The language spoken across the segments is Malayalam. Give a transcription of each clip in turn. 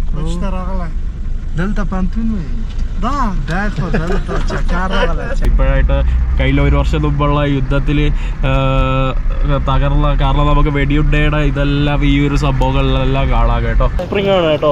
بیشتر اغلى دلتا بانتون وين ده داخل دلتا تشكار اغلى ഇപ്പോഴായിട്ട് കയ്യിൽ ഒരു വർഷം മുമ്പുള്ള യുദ്ധത്തിൽ തകർന്ന കാരണം നമുക്ക് വെടിയുണ്ടയുടെ ഇതെല്ലാം ഈ ഒരു സംഭവങ്ങളിലെല്ലാം കാണാം കേട്ടോ സ്പ്രിംഗ് ആണ് കേട്ടോ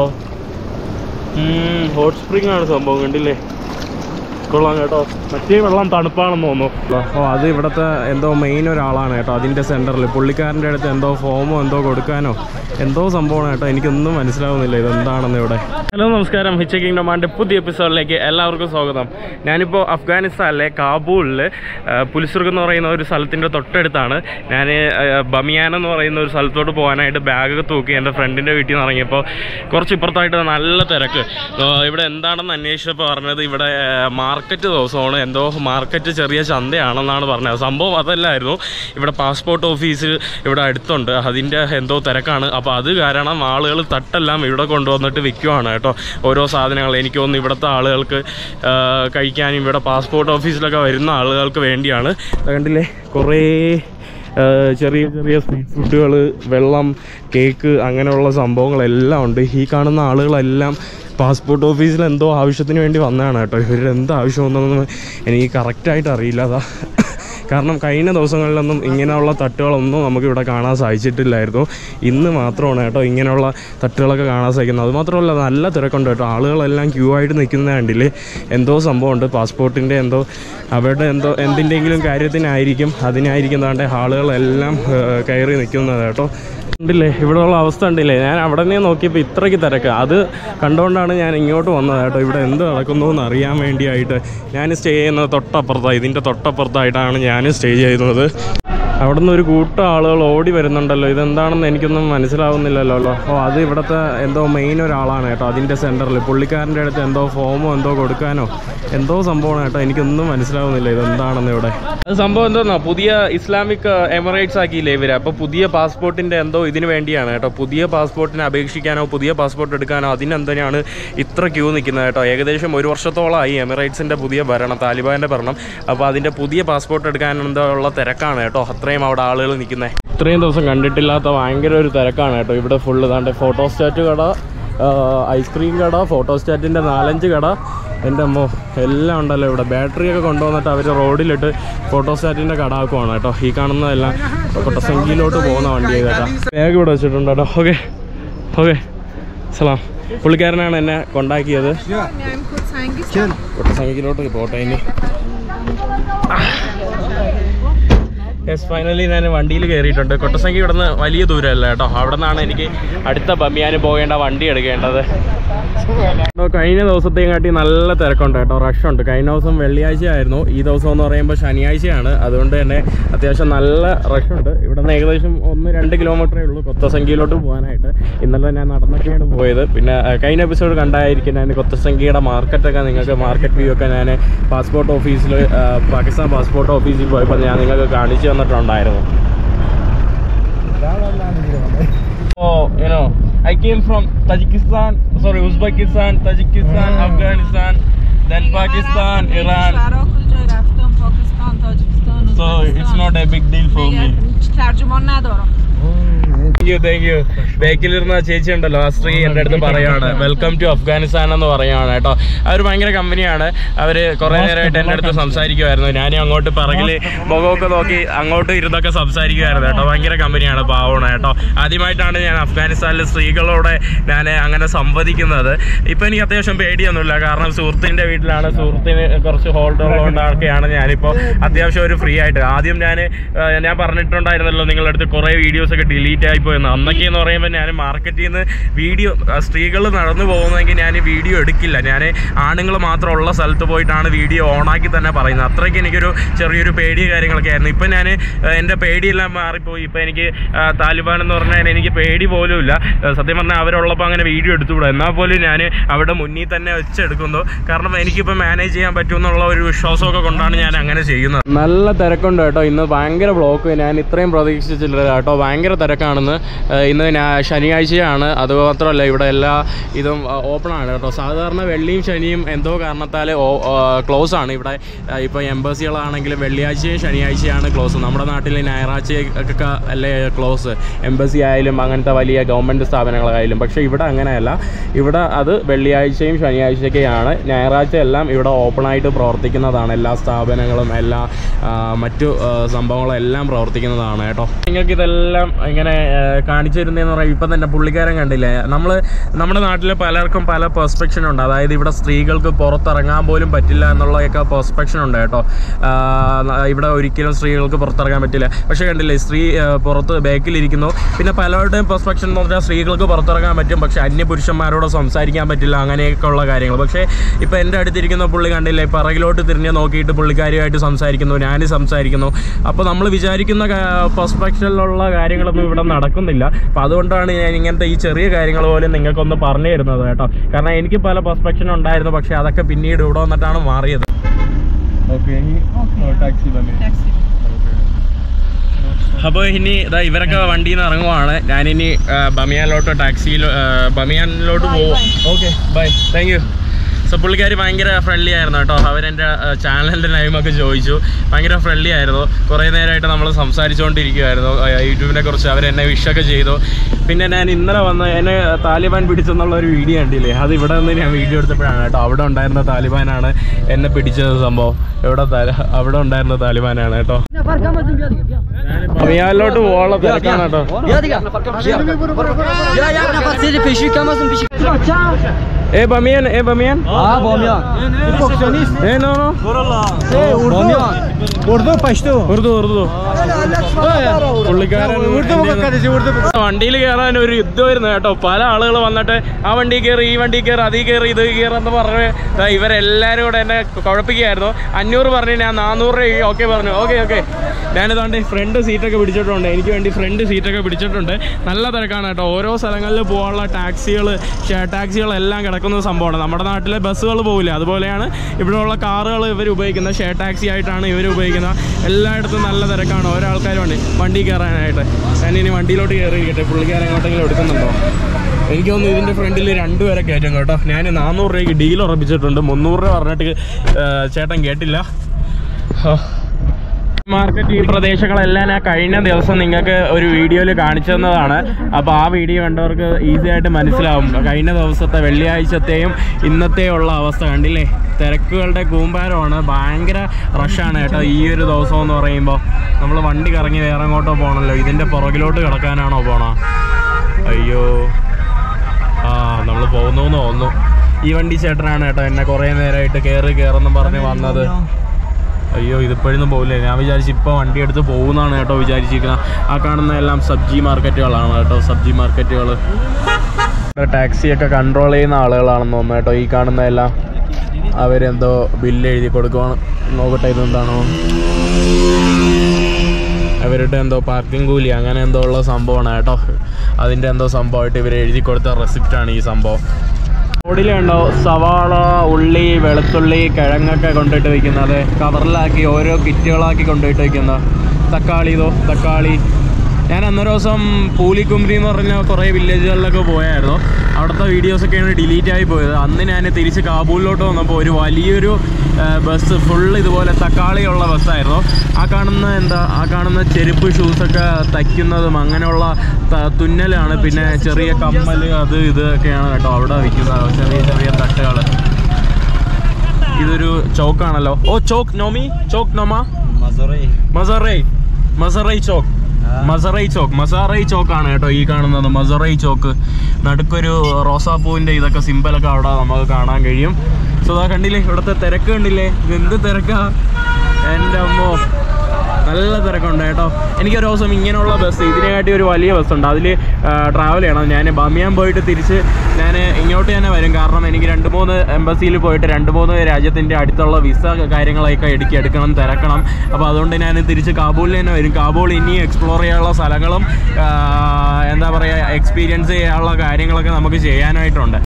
ഹോട്ട് സ്പ്രിംഗ് ആണ് സംഭവം കണ്ടില്ലേ കൊള്ളാം കേട്ടോ മറ്റേ വെള്ളം തണുപ്പാണെന്ന് തോന്നുന്നു അപ്പോൾ അത് ഇവിടുത്തെ എന്തോ മെയിൻ ഒരാളാണ് കേട്ടോ അതിൻ്റെ സെൻറ്ററിൽ പുള്ളിക്കാരൻ്റെ അടുത്ത് എന്തോ ഫോമോ എന്തോ കൊടുക്കാനോ എന്തോ സംഭവമാണ് കേട്ടോ എനിക്കൊന്നും മനസ്സിലാവുന്നില്ല ഇതെന്താണെന്ന് ഇവിടെ ഹലോ നമസ്കാരം ഹിച്ച കിങ്ഡമാൻ്റെ പുതിയ എപ്പിസോഡിലേക്ക് എല്ലാവർക്കും സ്വാഗതം ഞാനിപ്പോൾ അഫ്ഗാനിസ്ഥാനിലെ കാബൂളിൽ പുലിസുർഗ് എന്ന് പറയുന്ന ഒരു സ്ഥലത്തിൻ്റെ തൊട്ടടുത്താണ് ഞാൻ ബമിയാൻ എന്ന് പറയുന്ന ഒരു സ്ഥലത്തോട്ട് പോകാനായിട്ട് ബാഗ് തൂക്കി എൻ്റെ ഫ്രണ്ടിൻ്റെ വീട്ടിൽ നിന്ന് ഇറങ്ങിയപ്പോൾ കുറച്ച് ഇപ്പുറത്തായിട്ട് നല്ല തിരക്ക് ആ, ഇവിടെ എന്താണെന്ന് അന്വേഷിച്ചപ്പോൾ പറഞ്ഞത് ഇവിടെ മാർക്കറ്റ് ദിവസമാണ് എന്തോ മാർക്കറ്റ് ചെറിയ ചന്തയാണെന്നാണ് പറഞ്ഞത് സംഭവം അതല്ലായിരുന്നു ഇവിടെ പാസ്പോർട്ട് ഓഫീസ് ഇവിടെ അടുത്തുണ്ട് അതിൻ്റെ എന്തോ തിരക്കാണ് അപ്പോൾ അത് കാരണം ആളുകൾ തട്ടെല്ലാം ഇവിടെ കൊണ്ടുവന്നിട്ട് വിൽക്കുവാണ് കേട്ടോ ഓരോ സാധനങ്ങൾ എനിക്ക് തോന്നുന്നു ഇവിടുത്തെ ആളുകൾക്ക് ആ, കഴിക്കാനും ഇവിടെ പാസ്പോർട്ട് ഓഫീസിലൊക്കെ വരുന്ന ആളുകൾക്ക് വേണ്ടിയാണ് ദാ കണ്ടില്ലേ കുറേ ആ, ചെറിയ ചെറിയ സ്ട്രീറ്റ് ഫുഡുകൾ വെള്ളം കേക്ക് അങ്ങനെയുള്ള സംഭവങ്ങളെല്ലാം ഉണ്ട് ഈ കാണുന്ന ആളുകളെല്ലാം പാസ്പോർട്ട് ഓഫീസിൽ എന്തോ ആവശ്യത്തിന് വേണ്ടി വന്നതാണ് കേട്ടോ ഇവർ എന്ത് ആവശ്യമെന്നൊന്നും എനിക്ക് കറക്റ്റായിട്ട് അറിയില്ല അതാ കാരണം കഴിഞ്ഞ ദിവസങ്ങളിലൊന്നും ഇങ്ങനെയുള്ള തട്ടുകളൊന്നും നമുക്ക് ഇവിടെ കാണാൻ സാധിച്ചിട്ടില്ലായിരുന്നു ഇന്ന് മാത്രമാണ് കേട്ടോ ഇങ്ങനെയുള്ള തട്ടുകളൊക്കെ കാണാൻ സാധിക്കുന്നത് അതുമാത്രമല്ല നല്ല തിരക്കുണ്ട് കേട്ടോ ആളുകളെല്ലാം ക്യൂ ആയിട്ട് നിൽക്കുന്നത് കണ്ടില്ലേ എന്തോ സംഭവമുണ്ട് പാസ്പോർട്ടിൻ്റെ എന്തോ അവരുടെ എന്തോ എന്തിൻ്റെങ്കിലും കാര്യത്തിനായിരിക്കും അതിനായിരിക്കും താണ്ടെ ആളുകളെല്ലാം ഏഹ്, കയറി നിൽക്കുന്നത് കേട്ടോ ഉണ്ടില്ലേ ഇവിടെയുള്ള അവസ്ഥ ഉണ്ടില്ലേ ഞാൻ അവിടെ നിന്ന് നോക്കിയപ്പോൾ ഇത്രയ്ക്ക് തിരക്ക് അത് കണ്ടുകൊണ്ടാണ് ഞാൻ ഇങ്ങോട്ട് വന്നത് കേട്ടോ ഇവിടെ എന്ത് നടക്കുന്നു എന്ന് അറിയാൻ വേണ്ടിയായിട്ട് ഞാൻ സ്റ്റേ ചെയ്യുന്നത് തൊട്ടപ്പുറത്താണ് ഇതിൻ്റെ തൊട്ടപ്പുറത്തായിട്ടാണ് ഞാൻ സ്റ്റേ ചെയ്യുന്നത് അവിടെ നിന്ന് ഒരു കൂട്ടം ആളുകൾ ഓടി വരുന്നുണ്ടല്ലോ ഇതെന്താണെന്ന് എനിക്കൊന്നും മനസ്സിലാവുന്നില്ലല്ലോ ഓ അത് ഇവിടുത്തെ എന്തോ മെയിൻ ഒരാളാണ് കേട്ടോ അതിൻ്റെ സെൻറ്ററിൽ പുള്ളിക്കാരൻ്റെ അടുത്ത് എന്തോ ഫോമോ എന്തോ കൊടുക്കാനോ എന്തോ സംഭവമാണ് കേട്ടോ എനിക്കൊന്നും മനസ്സിലാവുന്നില്ല ഇതെന്താണെന്ന് ഇവിടെ അത് സംഭവം എന്തോന്നാ പുതിയ ഇസ്ലാമിക് എമിറേറ്റ്സ് ആക്കിയില്ലേ ഇവര് അപ്പോൾ പുതിയ പാസ്പോർട്ടിൻ്റെ എന്തോ ഇതിന് വേണ്ടിയാണ് കേട്ടോ പുതിയ പാസ്പോർട്ടിന് അപേക്ഷിക്കാനോ പുതിയ പാസ്പോർട്ട് എടുക്കാനോ അതിനെന്തിനാണ് ഇത്ര ക്യൂ നിൽക്കുന്നത് കേട്ടോ ഏകദേശം ഒരു വർഷത്തോളമായി എമിറേറ്റ്സിൻ്റെ പുതിയ ഭരണം താലിബാൻ്റെ ഭരണം അപ്പോൾ അതിൻ്റെ പുതിയ പാസ്പോർട്ട് എടുക്കാൻ എന്തോ ഉള്ള തിരക്കാണ് കേട്ടോ അത്രയും അവിടെ ആളുകൾ നിൽക്കുന്നത് ഇത്രയും ദിവസം കണ്ടിട്ടില്ലാത്ത ഭയങ്കര ഒരു തിരക്കാണ് കേട്ടോ ഇവിടെ ഫുള്ള് താണ്ട് ഫോട്ടോസ്റ്റാറ്റ് കട ഐസ്ക്രീം കട ഫോട്ടോസ്റ്റാറ്റിൻ്റെ നാലഞ്ച് കട എൻ്റെ അമ്മോ എല്ലാം ഉണ്ടല്ലോ ഇവിടെ ബാറ്ററി ഒക്കെ കൊണ്ടുവന്നിട്ട് അവർ റോഡിലിട്ട് ഫോട്ടോസ്റ്റാറ്റിൻ്റെ കട ആക്കുവാണ് കേട്ടോ ഈ കാണുന്നതെല്ലാം കൊട്ടസംഖ്യയിലോട്ട് പോകുന്ന വണ്ടി കേട്ടോ ബാഗ് ഇവിടെ വെച്ചിട്ടുണ്ട് കേട്ടോ ഓക്കെ ഓക്കെ സലാം പുള്ളിക്കാരനാണ് എന്നെ കൊണ്ടാക്കിയത് കൊട്ടസംഖ്യയിലോട്ട് പോട്ടെ ഇനി യെസ് ഫൈനലി ഞാൻ വണ്ടിയിൽ കയറിയിട്ടുണ്ട് കൊട്ടസംഖ്യ ഇവിടുന്ന് വലിയ ദൂരമല്ല കേട്ടോ അവിടെ നിന്നാണ് എനിക്ക് അടുത്ത ബമ്മിയാന് പോകേണ്ട വണ്ടി എടുക്കേണ്ടത് കേട്ടോ, കഴിഞ്ഞ ദിവസത്തെയും കാട്ടി നല്ല തിരക്കുണ്ട് കേട്ടോ റഷ് ഉണ്ട് കഴിഞ്ഞ ദിവസം വെള്ളിയാഴ്ച ആയിരുന്നു ഈ ദിവസം എന്ന് പറയുമ്പോൾ ശനിയാഴ്ചയാണ് അതുകൊണ്ട് തന്നെ അത്യാവശ്യം നല്ല റഷ് ഉണ്ട് ഇവിടെ നിന്ന് ഏകദേശം ഒന്ന് രണ്ട് കിലോമീറ്ററേ ഉള്ളൂ കൊത്തസംഖ്യയിലോട്ട് പോകാനായിട്ട് ഇന്നലെ ഞാൻ നടന്നൊക്കെയാണ് പോയത് പിന്നെ ആ, കഴിഞ്ഞ എപ്പിസോഡ് കണ്ടായിരിക്കും ഞാൻ കൊത്തസംഖ്യയുടെ മാർക്കറ്റൊക്കെ നിങ്ങൾക്ക് മാർക്കറ്റ് വ്യൂ ഒക്കെ ഞാൻ പാസ്പോർട്ട് ഓഫീസിൽ പാകിസ്ഥാൻ പാസ്പോർട്ട് ഓഫീസിൽ പോയപ്പോൾ ഞാൻ നിങ്ങൾക്ക് കാണിച്ചു തന്നിട്ടുണ്ടായിരുന്നു Oh, you know, I came from Tajikistan, sorry, Uzbekistan, Tajikistan, Afghanistan, then Pakistan, Iran. So it's not a big deal for me. ترجمان ندارم thank you thank you ബാക്കിലിരുന്ന ചേച്ചി ഉണ്ടല്ലോ ആ സ്ത്രീ എൻ്റെ അടുത്ത് പറയാണ് വെൽക്കം ടു അഫ്ഗാനിസ്ഥാൻ എന്ന് പറയാണ് കേട്ടോ അവർ ഭയങ്കര കമ്പനിയാണ് അവർ കുറേ നേരമായിട്ട് എൻ്റെ അടുത്ത് സംസാരിക്കുമായിരുന്നു ഞാനും അങ്ങോട്ട് പിറകിൽ മുഖമൊക്കെ നോക്കി അങ്ങോട്ട് ഇരുന്നൊക്കെ സംസാരിക്കുമായിരുന്നു കേട്ടോ ഭയങ്കര കമ്പനിയാണ് പാവണ കേട്ടോ ആദ്യമായിട്ടാണ് ഞാൻ അഫ്ഗാനിസ്ഥാനിൽ സ്ത്രീകളോടെ ഞാൻ അങ്ങനെ സംവദിക്കുന്നത് ഇപ്പം എനിക്ക് അത്യാവശ്യം പേടിയൊന്നുമില്ല കാരണം സുഹൃത്തിൻ്റെ വീട്ടിലാണ് സുഹൃത്തിന് കുറച്ച് ഹോൾഡ് ഉള്ളതുകൊണ്ടൊക്കെയാണ് ഞാനിപ്പോൾ അത്യാവശ്യം ഒരു ഫ്രീ ആയിട്ട് ആദ്യം ഞാൻ ഞാൻ പറഞ്ഞിട്ടുണ്ടായിരുന്നല്ലോ നിങ്ങളുടെ അടുത്ത് കുറേ വീഡിയോസ് ഒക്കെ ഡിലീറ്റ് ആയി പോയെന്ന് അന്നൊക്കെ എന്ന് പറയുമ്പോൾ ഞാൻ മാർക്കറ്റിൽ നിന്ന് വീഡിയോ സ്ത്രീകൾ നടന്നു പോകുന്നെങ്കിൽ ഞാൻ വീഡിയോ എടുക്കില്ല ഞാൻ ആണുങ്ങൾ മാത്രമുള്ള സ്ഥലത്ത് പോയിട്ടാണ് വീഡിയോ ഓണാക്കി തന്നെ പറയുന്നത് അത്രയ്ക്ക് എനിക്കൊരു ചെറിയൊരു പേടി കാര്യങ്ങളൊക്കെ ആയിരുന്നു ഇപ്പം ഞാൻ എൻ്റെ പേടിയെല്ലാം മാറിപ്പോയി ഇപ്പം എനിക്ക് ആ, താലിബാൻ എന്ന് പറഞ്ഞാൽ എനിക്ക് പേടി പോലും ഇല്ല ആ, സത്യം പറഞ്ഞാൽ അവരുള്ളപ്പോൾ അങ്ങനെ വീഡിയോ എടുത്തുകൂടാ എന്നാൽ പോലും ഞാൻ അവിടെ മുന്നിൽ തന്നെ വെച്ചെടുക്കുന്നു കാരണം എനിക്കിപ്പോൾ മാനേജ് ചെയ്യാൻ പറ്റുമെന്നുള്ള ഒരു വിശ്വാസമൊക്കെ കൊണ്ടാണ് ഞാൻ അങ്ങനെ ചെയ്യുന്നത് നല്ല തിരക്കുണ്ട് കേട്ടോ ഇന്ന് ഭയങ്കര ബ്ലോക്ക് ഞാൻ ഇത്രയും പ്രതീക്ഷിച്ചില്ല കേട്ടോ ഭയങ്കര തിരക്കാണെന്ന് ആ, ഇന്ന് ഞാ- ശനിയാഴ്ചയാണ് അത് മാത്രമല്ല ഇവിടെ എല്ലാ ഇതും ഓപ്പൺ ആണ് കേട്ടോ സാധാരണ വെള്ളിയും ശനിയും എന്തോ കാരണത്താൽ ക്ലോസ് ആണ് ഇവിടെ ഇപ്പോൾ എംബസികളാണെങ്കിലും വെള്ളിയാഴ്ചയും ശനിയാഴ്ചയാണ് ക്ലോസ് നമ്മുടെ നാട്ടിൽ ഞായറാഴ്ചയൊക്കെ അല്ലേ ക്ലോസ് എംബസി ആയാലും അങ്ങനത്തെ വലിയ ഗവൺമെൻറ് സ്ഥാപനങ്ങളായാലും പക്ഷേ ഇവിടെ അങ്ങനെയല്ല ഇവിടെ അത് വെള്ളിയാഴ്ചയും ശനിയാഴ്ചയൊക്കെയാണ് ഞായറാഴ്ച എല്ലാം ഇവിടെ ഓപ്പണായിട്ട് പ്രവർത്തിക്കുന്നതാണ് എല്ലാ സ്ഥാപനങ്ങളും എല്ലാ ആ, മറ്റു ആ, സംഭവങ്ങളും എല്ലാം പ്രവർത്തിക്കുന്നതാണ് കേട്ടോ നിങ്ങൾക്ക് ഇതെല്ലാം ഇങ്ങനെ ആ, കാണിച്ചു തരുന്നതെന്ന് പറയുമ്പോൾ ഇപ്പം തന്നെ പുള്ളിക്കാരൻ കണ്ടില്ലേ നമ്മൾ നമ്മുടെ നാട്ടിൽ പലർക്കും പല പെർസ്പെക്ഷൻ ഉണ്ട് അതായത് ഇവിടെ സ്ത്രീകൾക്ക് പുറത്തിറങ്ങാൻ പോലും പറ്റില്ല എന്നുള്ളതൊക്കെ പെർസ്പെക്ഷൻ ഉണ്ട് കേട്ടോ ആ, ന- ഇവിടെ ഒരിക്കലും സ്ത്രീകൾക്ക് പുറത്തിറങ്ങാൻ പറ്റില്ല പക്ഷേ കണ്ടില്ലേ സ്ത്രീ ആ, പുറത്ത് ബാക്കിലിരിക്കുന്നു പിന്നെ പലരുടെയും പെർസ്പെക്ഷൻ എന്ന് പറഞ്ഞാൽ സ്ത്രീകൾക്ക് പുറത്തിറങ്ങാൻ പറ്റും പക്ഷേ അന്യപുരുഷന്മാരോട് സംസാരിക്കാൻ പറ്റില്ല അങ്ങനെയൊക്കെ ഉള്ള കാര്യങ്ങൾ പക്ഷേ ഇപ്പോൾ എൻ്റെ അടുത്തിരിക്കുന്ന പുള്ളി കണ്ടില്ലേ പിറകിലോട്ട് തിരിഞ്ഞ് നോക്കിയിട്ട് പുള്ളിക്കാരിയായിട്ട് സംസാരിക്കുന്നു ഞാൻ സംസാരിക്കുന്നു അപ്പോൾ നമ്മൾ വിചാരിക്കുന്ന പെർസ്പെക്ഷനിലുള്ള കാര്യങ്ങളൊന്നും ഇവിടെ നടക്കുന്നില്ല അപ്പോൾ അതുകൊണ്ടാണ് ഞാൻ ഇങ്ങനത്തെ ഈ ചെറിയ കാര്യങ്ങൾ പോലും നിങ്ങൾക്കൊന്ന് പറഞ്ഞു തരുന്നത് കേട്ടോ കാരണം എനിക്ക് പല പെർസ്പെക്ഷൻ ഉണ്ടായിരുന്നു പക്ഷേ അതൊക്കെ പിന്നീട് ഇവിടെ വന്നിട്ടാണ് മാറിയത് ഓക്കെ ടാക്സി തന്നെ അപ്പോൾ ഇനി ഇതാ ഇവരൊക്കെ വണ്ടിയിൽ നിന്ന് ഇറങ്ങുവാണ് ഞാനിനി ആ, ബമിയാനിലോട്ട് ടാക്സിയിൽ ആ, ബമിയാനിലോട്ട് പോവും okay bye thank you so പുള്ളിക്കാർ ഭയങ്കര ഫ്രണ്ട്ലി ആയിരുന്നു കേട്ടോ അവരെൻ്റെ ചാനലിൻ്റെ നൈമൊക്കെ ചോദിച്ചു ഭയങ്കര ഫ്രണ്ട്ലി ആയിരുന്നു കുറേ നേരമായിട്ട് നമ്മൾ സംസാരിച്ചുകൊണ്ടിരിക്കുമായിരുന്നു ആ, യൂട്യൂബിനെ കുറിച്ച് അവരെന്നെ വിഷൊക്കെ ചെയ്തു പിന്നെ ഞാൻ ഇന്നലെ വന്ന് എന്നെ താലിബാൻ പിടിച്ചെന്നുള്ള ഒരു വീഡിയോ കണ്ടില്ലേ അത് ഇവിടെ നിന്ന് ഞാൻ വീഡിയോ എടുത്തപ്പോഴാണ് കേട്ടോ അവിടെ ഉണ്ടായിരുന്ന താലിബാനാണ് എന്നെ പിടിച്ചത് സംഭവം എവിടെ താല- അവിടെ ഉണ്ടായിരുന്ന താലിബാനാണ് കേട്ടോ ബമിയാനിലോട്ട് പോകാനുള്ള തിരക്കാണ് കേട്ടോ Ya diga. Ya ya na passeio peixe camas um peixe. ഏ ബമിയാൻ ഏ ബമിയാൻ Ah, bom ya. ഏ no no Bom ya. Urdu Pashto Urdu Urdu പുള്ളിക്കാരൻ വണ്ടിയിൽ കയറാൻ ഒരു യുദ്ധമായിരുന്നു കേട്ടോ പല ആളുകൾ വന്നിട്ട് ആ വണ്ടി കയറി ഈ വണ്ടി കയറി അതിൽ കയറി ഇത് കയറി എന്ന് പറഞ്ഞ് ദാ ഇവരെല്ലാവരും കൂടെ എന്നെ കുഴപ്പിക്കുകയായിരുന്നു അഞ്ഞൂറ് പറഞ്ഞു ഞാൻ നാനൂറ് രൂപ ഓക്കെ പറഞ്ഞു ഓക്കെ ഓക്കെ ഞാനിതാണ്ട് ഫ്രണ്ട് സീറ്റൊക്കെ പിടിച്ചിട്ടുണ്ട് എനിക്ക് വേണ്ടി ഫ്രണ്ട് സീറ്റൊക്കെ പിടിച്ചിട്ടുണ്ട് നല്ല തിരക്കാണ് കേട്ടോ ഓരോ സ്ഥലങ്ങളിൽ പോകാനുള്ള ടാക്സികൾ ടാക്സികളെല്ലാം കിടക്കുന്ന സംഭവമാണ് നമ്മുടെ നാട്ടിലെ ബസ്സുകൾ പോകില്ല അതുപോലെയാണ് ഇവിടെയുള്ള കാറുകൾ ഇവർ ഉപയോഗിക്കുന്നത് ഷെയർ ടാക്സി ആയിട്ടാണ് ഇവർ ഉപയോഗിക്കുന്നത് എല്ലായിടത്തും നല്ല തിരക്കാണ് ഓരോ ആൾക്കാരും ഉണ്ട് വണ്ടി കയറാനായിട്ട് ഞാൻ ഇനി വണ്ടിയിലോട്ട് കയറിയിരിക്കട്ടെ പുള്ളിക്കാരൻ എങ്ങോട്ടെങ്കിലും എടുക്കുന്നുണ്ടോ എനിക്ക് തോന്നുന്നു ഇതിൻ്റെ ഫ്രണ്ടിൽ രണ്ടുപേരെ കയറ്റും കേട്ടോ ഞാൻ നാനൂറ് രൂപയ്ക്ക് ഡീൽ ഉറപ്പിച്ചിട്ടുണ്ട് മുന്നൂറ് രൂപ പറഞ്ഞിട്ട് ഏർ, ചേട്ടൻ കേട്ടില്ല ഹോ. മാർക്കറ്റ് ഈ പ്രദേശങ്ങളെല്ലാം ഞാൻ കഴിഞ്ഞ ദിവസം നിങ്ങൾക്ക് ഒരു വീഡിയോയിൽ കാണിച്ചു തന്നതാണ് അപ്പോൾ ആ വീഡിയോ കണ്ടവർക്ക് ഈസി ആയിട്ട് മനസ്സിലാവും കഴിഞ്ഞ ദിവസത്തെ വെള്ളിയാഴ്ചത്തെയും ഇന്നത്തെയും ഉള്ള അവസ്ഥ കണ്ടില്ലേ തിരക്കുകളുടെ കൂമ്പാരമാണ് ഭയങ്കര റഷാണ് കേട്ടോ ഈ ഒരു ദിവസം എന്ന് പറയുമ്പോൾ നമ്മൾ വണ്ടി കറങ്ങി വേറെ എങ്ങോട്ടോ പോകണമല്ലോ ഇതിൻ്റെ പുറകിലോട്ട് കിടക്കാനാണോ പോണോ അയ്യോ ആ നമ്മൾ പോകുന്നു എന്ന് തോന്നുന്നു ഈ വണ്ടി ചേട്ടനാണ് കേട്ടോ എന്നെ കുറേ നേരമായിട്ട് കയറി കയറെന്നും പറഞ്ഞ് വന്നത് അയ്യോ ഇതിപ്പോഴൊന്നും പോകില്ല ഞാൻ വിചാരിച്ചു ഇപ്പോൾ വണ്ടി എടുത്ത് പോകുന്നതാണ് കേട്ടോ വിചാരിച്ചിരിക്കുന്നത് ആ കാണുന്ന എല്ലാം സബ്ജി മാർക്കറ്റുകളാണ് കേട്ടോ സബ്ജി മാർക്കറ്റുകൾ ടാക്സിയൊക്കെ കൺട്രോൾ ചെയ്യുന്ന ആളുകളാണെന്ന് തോന്നുന്നു കേട്ടോ ഈ കാണുന്ന എല്ലാം അവരെന്തോ ബില്ല് എഴുതി കൊടുക്കുവാണ് നോക്കട്ടെ ഇതെന്താണോ അവരുടെ എന്തോ പാർക്കിംഗ് കൂലി അങ്ങനെ എന്തോ ഉള്ള സംഭവമാണ് കേട്ടോ അതിൻ്റെ എന്തോ സംഭവമായിട്ട് ഇവർ എഴുതി കൊടുത്ത റെസിപ്റ്റാണ് ഈ സംഭവം റോഡിലുണ്ടോ സവാള ഉള്ളി വെളുത്തുള്ളി കിഴങ്ങൊക്കെ കൊണ്ടിട്ട് വയ്ക്കുന്നത് കവറിലാക്കി ഓരോ കിറ്റുകളാക്കി കൊണ്ടുപോയിട്ട് വയ്ക്കുന്ന തക്കാളി ഇതോ തക്കാളി ഞാൻ അന്നൊരു ദിവസം പൂലിക്കുമ്പ്രി എന്ന് പറഞ്ഞ കുറേ വില്ലേജുകളിലൊക്കെ പോയായിരുന്നു അവിടുത്തെ വീഡിയോസൊക്കെയാണ് ഡിലീറ്റ് ആയി പോയത് അന്ന് ഞാൻ തിരിച്ച് കാബൂലിലോട്ട് വന്നപ്പോൾ ഒരു വലിയൊരു ബസ് ഫുൾ ഇതുപോലെ തക്കാളിയുള്ള ബസ്സായിരുന്നു ആ കാണുന്ന എന്താ ആ കാണുന്ന ചെരുപ്പ് ഷൂസൊക്കെ തയ്ക്കുന്നതും അങ്ങനെയുള്ള ത- തുന്നലാണ് പിന്നെ ചെറിയ കമ്മൽ അത് ഇതൊക്കെയാണ് കേട്ടോ അവിടെ വിൽക്കുന്നത് ചെറിയ ചെറിയ തട്ടുകൾ ഇതൊരു ചോക്കാണല്ലോ ഓ ചോക്ക് നോമി ചോക്ക് നോമ മസറൈ മസറൈ ചോക്ക് മസറൈ ചോക്ക് മസാറൈ ചോക്കാണ് കേട്ടോ ഈ കാണുന്നത് മസറൈ ചോക്ക് നടുക്കൊരു റോസാപ്പൂവിൻ്റെ ഇതൊക്കെ സിമ്പലൊക്കെ അവിടെ നമുക്ക് കാണാൻ കഴിയും സോ അതാ കണ്ടില്ലേ ഇവിടുത്തെ തിരക്ക് കണ്ടില്ലേ ഇത് എന്ത് തിരക്കാ എൻ്റെ അമ്മോ നല്ല തിരക്കുണ്ട് കേട്ടോ എനിക്കൊരു ദിവസം ഇങ്ങനെയുള്ള ബസ് ഇതിനെക്കാട്ടി ഒരു വലിയ ബസ്സുണ്ട് അതിൽ ട്രാവൽ ചെയ്യണം ഞാൻ ബമിയാൻ പോയിട്ട് തിരിച്ച് ഞാൻ ഇങ്ങോട്ട് തന്നെ വരും കാരണം എനിക്ക് രണ്ട് മൂന്ന് എംബസിയിൽ പോയിട്ട് രണ്ട് മൂന്ന് രാജ്യത്തിൻ്റെ അടുത്തുള്ള വിസ കാര്യങ്ങളൊക്കെ ഇടുക്കി എടുക്കണം തിരക്കണം അപ്പോൾ അതുകൊണ്ട് ഞാൻ തിരിച്ച് കാബൂളിൽ തന്നെ വരും കാബൂൾ ഇനി എക്സ്പ്ലോർ ചെയ്യാനുള്ള സ്ഥലങ്ങളും ആ, എന്താ പറയുക എക്സ്പീരിയൻസ് ചെയ്യാനുള്ള കാര്യങ്ങളൊക്കെ നമുക്ക് ചെയ്യാനായിട്ടുണ്ട്